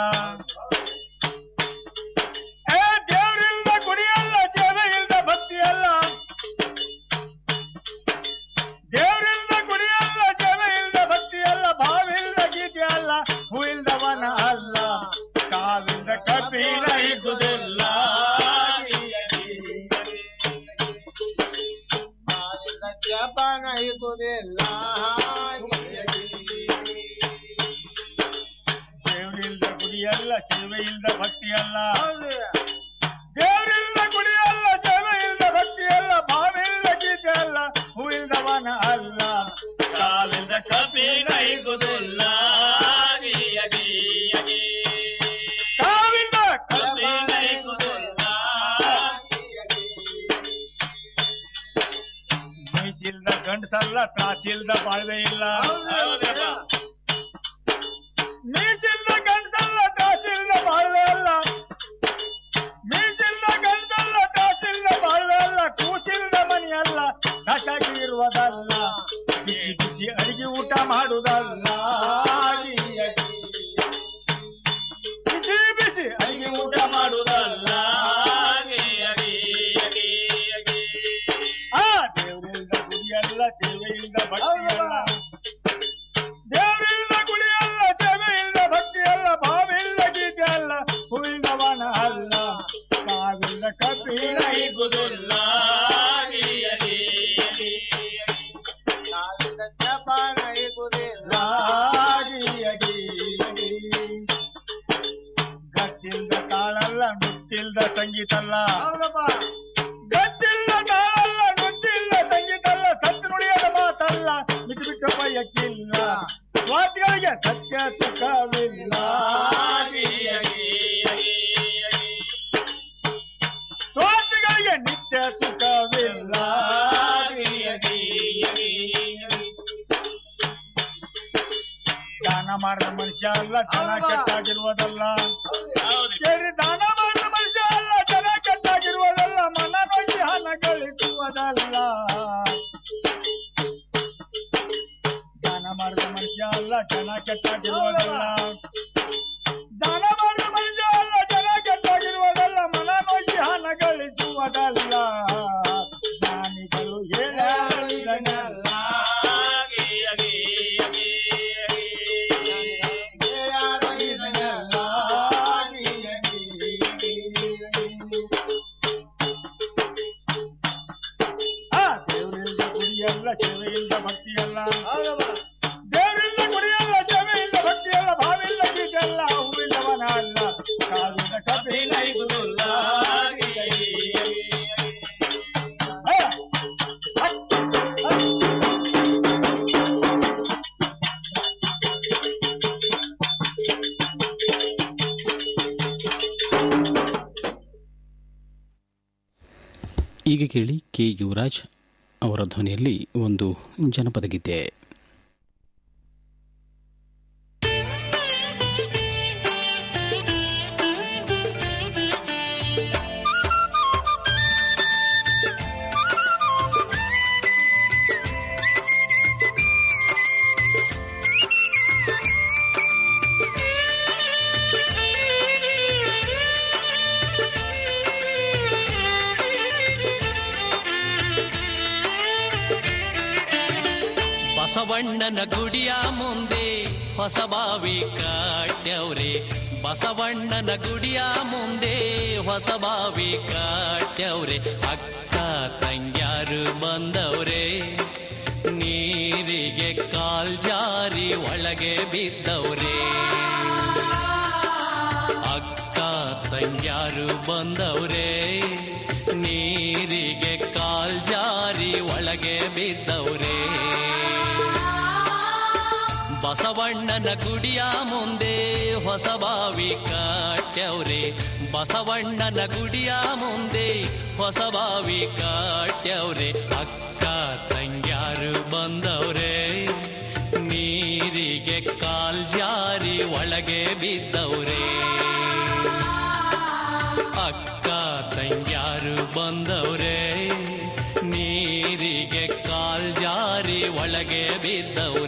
ಏ ದೇವ್ರಿಲ್ದ ಗುಡಿ ಅಲ್ಲ ಸೇವೆ ಇಲ್ದ ಭಕ್ತಿ ಅಲ್ಲ ದೇವ್ರಿಲ್ದ ಗುಡಿ ಅಲ್ಲ ಸೇವೆ ಇಲ್ದ ಭಕ್ತಿ ಅಲ್ಲ ಭಾವಿಲ್ದ ಗೀತೆ ಅಲ್ಲ ಹೂ ಇಲ್ದವನ ಅಲ್ಲ ಕಾವಿಂದ ಕಪಿಲ ಇದ್ದುದಿಲ್ಲ ಜಪಾನ ಇರುವುದಿಲ್ಲ ದೇವ್ರಿಲ್ದ ಗುಡಿಯಲ್ಲ ಸೇವೆ ಇಲ್ದ ಭಕ್ತಿ ಅಲ್ಲ ದೇವ್ರಿಲ್ದ ಗುಡಿ ಅಲ್ಲ ಸೇವೆ ಇಲ್ದ ಭಕ್ತಿ ಅಲ್ಲ ಭಾವಿಲ್ದ ಗೀತೆ ಅಲ್ಲ ಹೂ ಇಲ್ದವನ ಅಲ್ಲ ಕಾವಿಂದ ಕಪಿಲ ಇದ್ದುದಿಲ್ಲ ಕಾವಿಂದ ಕಪಿಲ ಇದ್ದುದಿಲ್ಲ ಮೀಸಿಲ್ದ ಗಂಡಸಲ್ಲ ತ್ರಾಸಿಲ್ದ ಬಾಳ್ವೆ ಇಲ್ಲ ಮೀಸಿಲ್ದ ಗಂಡಸಲ್ಲ ತ್ರಾಸಿಲ್ದ ಬಾಳ್ವೆ ಅಲ್ಲ ಮೀಸಿಲ್ದ ಗಂಡಸಲ್ಲ ತ್ರಾಸಿಲ್ದ ಬಾಳ್ವೆ ಅಲ್ಲ ಕೂಸಿಲ್ದ ಮನೆಯಲ್ಲ ಕಟಾಗಿ ಇರುವುದಲ್ಲ ಬಿಸಿ ಬಿಸಿ ಅಡಿಗೆ ಊಟ ಮಾಡುವುದಲ್ಲ ಬಿಸಿ ಬಿಸಿ ಅಡಿಗೆ ಊಟ ಮಾಡುವುದಲ್ಲ ಆ ದೇವರಿಲ್ದ ಗುಡಿಯಲ್ಲ ಸೇವೆಯಿಲ್ದ ಭಕ್ತಿಯಲ್ಲ ದೇವರಿಲ್ದ ಗುಡಿಯಲ್ಲ ಸೇವೆಯಿಲ್ದ ಭಕ್ತಿಯಲ್ಲ ಭಾವಿಲ್ದ ಗೀತೆ ಅಲ್ಲ ಹೂವಿಲ್ಲವನ ಅಲ್ಲ ಕಾವಿಲ್ಲ ಕಪಿಲ ಇಗುದಿಲ್ಲ ಜಪಾನ ಇರುವುದಿಲ್ಲ ಗತ್ತಿಲ್ದ ತಾಳಲ್ಲ ನುಚ್ಚಿಲ್ದ ಸಂಗೀತಲ್ಲ ಗತ್ತಿಲ್ಲ ತಾಳಲ್ಲ ನುಚ್ಚಿಲ್ಲ ಸಂಗೀತಲ್ಲ ಸತ್ತು ನುಡಿಯದ ಮಾತಲ್ಲ ಬಿಟ್ಟು ಬಿಟ್ಟು ಬಯಕಿಲ್ಲ ಸ್ವಾತಿಗಳಿಗೆ ಸತ್ಯ ಸುಖವಿಲ್ಲ ಸ್ವಾತಿಗಳಿಗೆ ನಿತ್ಯ ಸುಖವಿಲ್ಲ ದಾನ ಮಾಡಿದ ಮನುಷ್ಯ ಅಲ್ಲ ಜನ ಕೆಟ್ಟಾಗಿರುವುದಲ್ಲ ಕೇಳಿ ದಾನ ಮಾಡಿದ ಮನುಷ್ಯ ಅಲ್ಲ ಜನ ಕೆಟ್ಟಾಗಿರುವುದಲ್ಲ ಮನ ನೋಡಿ ಹಣ ಗಳಿಸುವುದಲ್ಲ ದಾನ ಮಾಡಿದ ಮನುಷ್ಯ ಅಲ್ಲ ಜನ ಕೆಟ್ಟಾಗಿರುವುದಲ್ಲ ದಾನ ಮಾಡಿದ ಮನುಷ್ಯ ಅಲ್ಲ ಜನ ಕೆಟ್ಟಾಗಿರುವುದಲ್ಲ ಮನ ನೋಡಿ ಹಣ ಗಳಿಸುವುದಲ್ಲ ಜ್ಞಾನಿಗಳು ಹೇಳಿದನಲ್ಲ ಆ ದೇವರಿಲ್ದ ಗುಡಿಯಲ್ಲ ಸೇವೆಯಿಲ್ದ ಭಕ್ತಿಯಲ್ಲ ದೇವರಿಲ್ದ ಗುಡಿಯಲ್ಲ ಸೇವೆಯಿಲ್ದ ಭಕ್ತಿಯಲ್ಲ ಭಾವಿಲ್ಲ ಗೀತೆಯಲ್ಲ ಹೂವಿಲ್ಲವನ ಅಲ್ಲ ಕಾವಿನ ಕಪಿಲ ಇಗುದಿಲ್ಲ ಈಗ ಕೇಳಿ ಕೆ ಯುವರಾಜ್ ಅವರ ಧ್ವನಿಯಲ್ಲಿ ಒಂದು ಜನಪದ ಗೀತೆ ಬಸವಣ್ಣನ ಗುಡಿಯ ಮುಂದೆ ಹೊಸ ಬಾವಿ ಕಾಟ್ಯವ್ರೆ ಬಸವಣ್ಣನ ಗುಡಿಯ ಮುಂದೆ ಹೊಸ ಬಾವಿ ಕಾಟ್ಯವ್ರೆ ಅಕ್ಕ ತಂಗ್ಯಾರು ಬಂದವ್ರೆ ನೀರಿಗೆ ಕಾಲ್ ಜಾರಿ ಒಳಗೆ ಬಿದ್ದವ್ರೆ ಅಕ್ಕ ತಂಗ್ಯಾರು ಬಂದವ್ರೆ ನೀರಿಗೆ ಕಾಲ್ ಜಾರಿ ಒಳಗೆ ಬಿದ್ದವ್ರೆ ಬಸವಣ್ಣನ ಗುಡಿಯ ಮುಂದೆ ಹೊಸ ಬಾವಿ ಕಾಟ್ಯವ್ರೆ ಬಸವಣ್ಣನ ಗುಡಿಯ ಮುಂದೆ ಹೊಸ ಬಾವಿ ಕಾಟ್ಯವ್ರೆ ಅಕ್ಕ ತಂಗ್ಯಾರು ಬಂದವ್ರೆ ನೀರಿಗೆ ಕಾಲ್ ಜಾರಿ ಒಳಗೆ ಬಿದ್ದವ್ರೆ ಅಕ್ಕ ತಂಗ್ಯಾರು ಬಂದವ್ರೆ ನೀರಿಗೆ ಕಾಲ್ ಜಾರಿ ಒಳಗೆ ಬಿದ್ದವ್ರೆ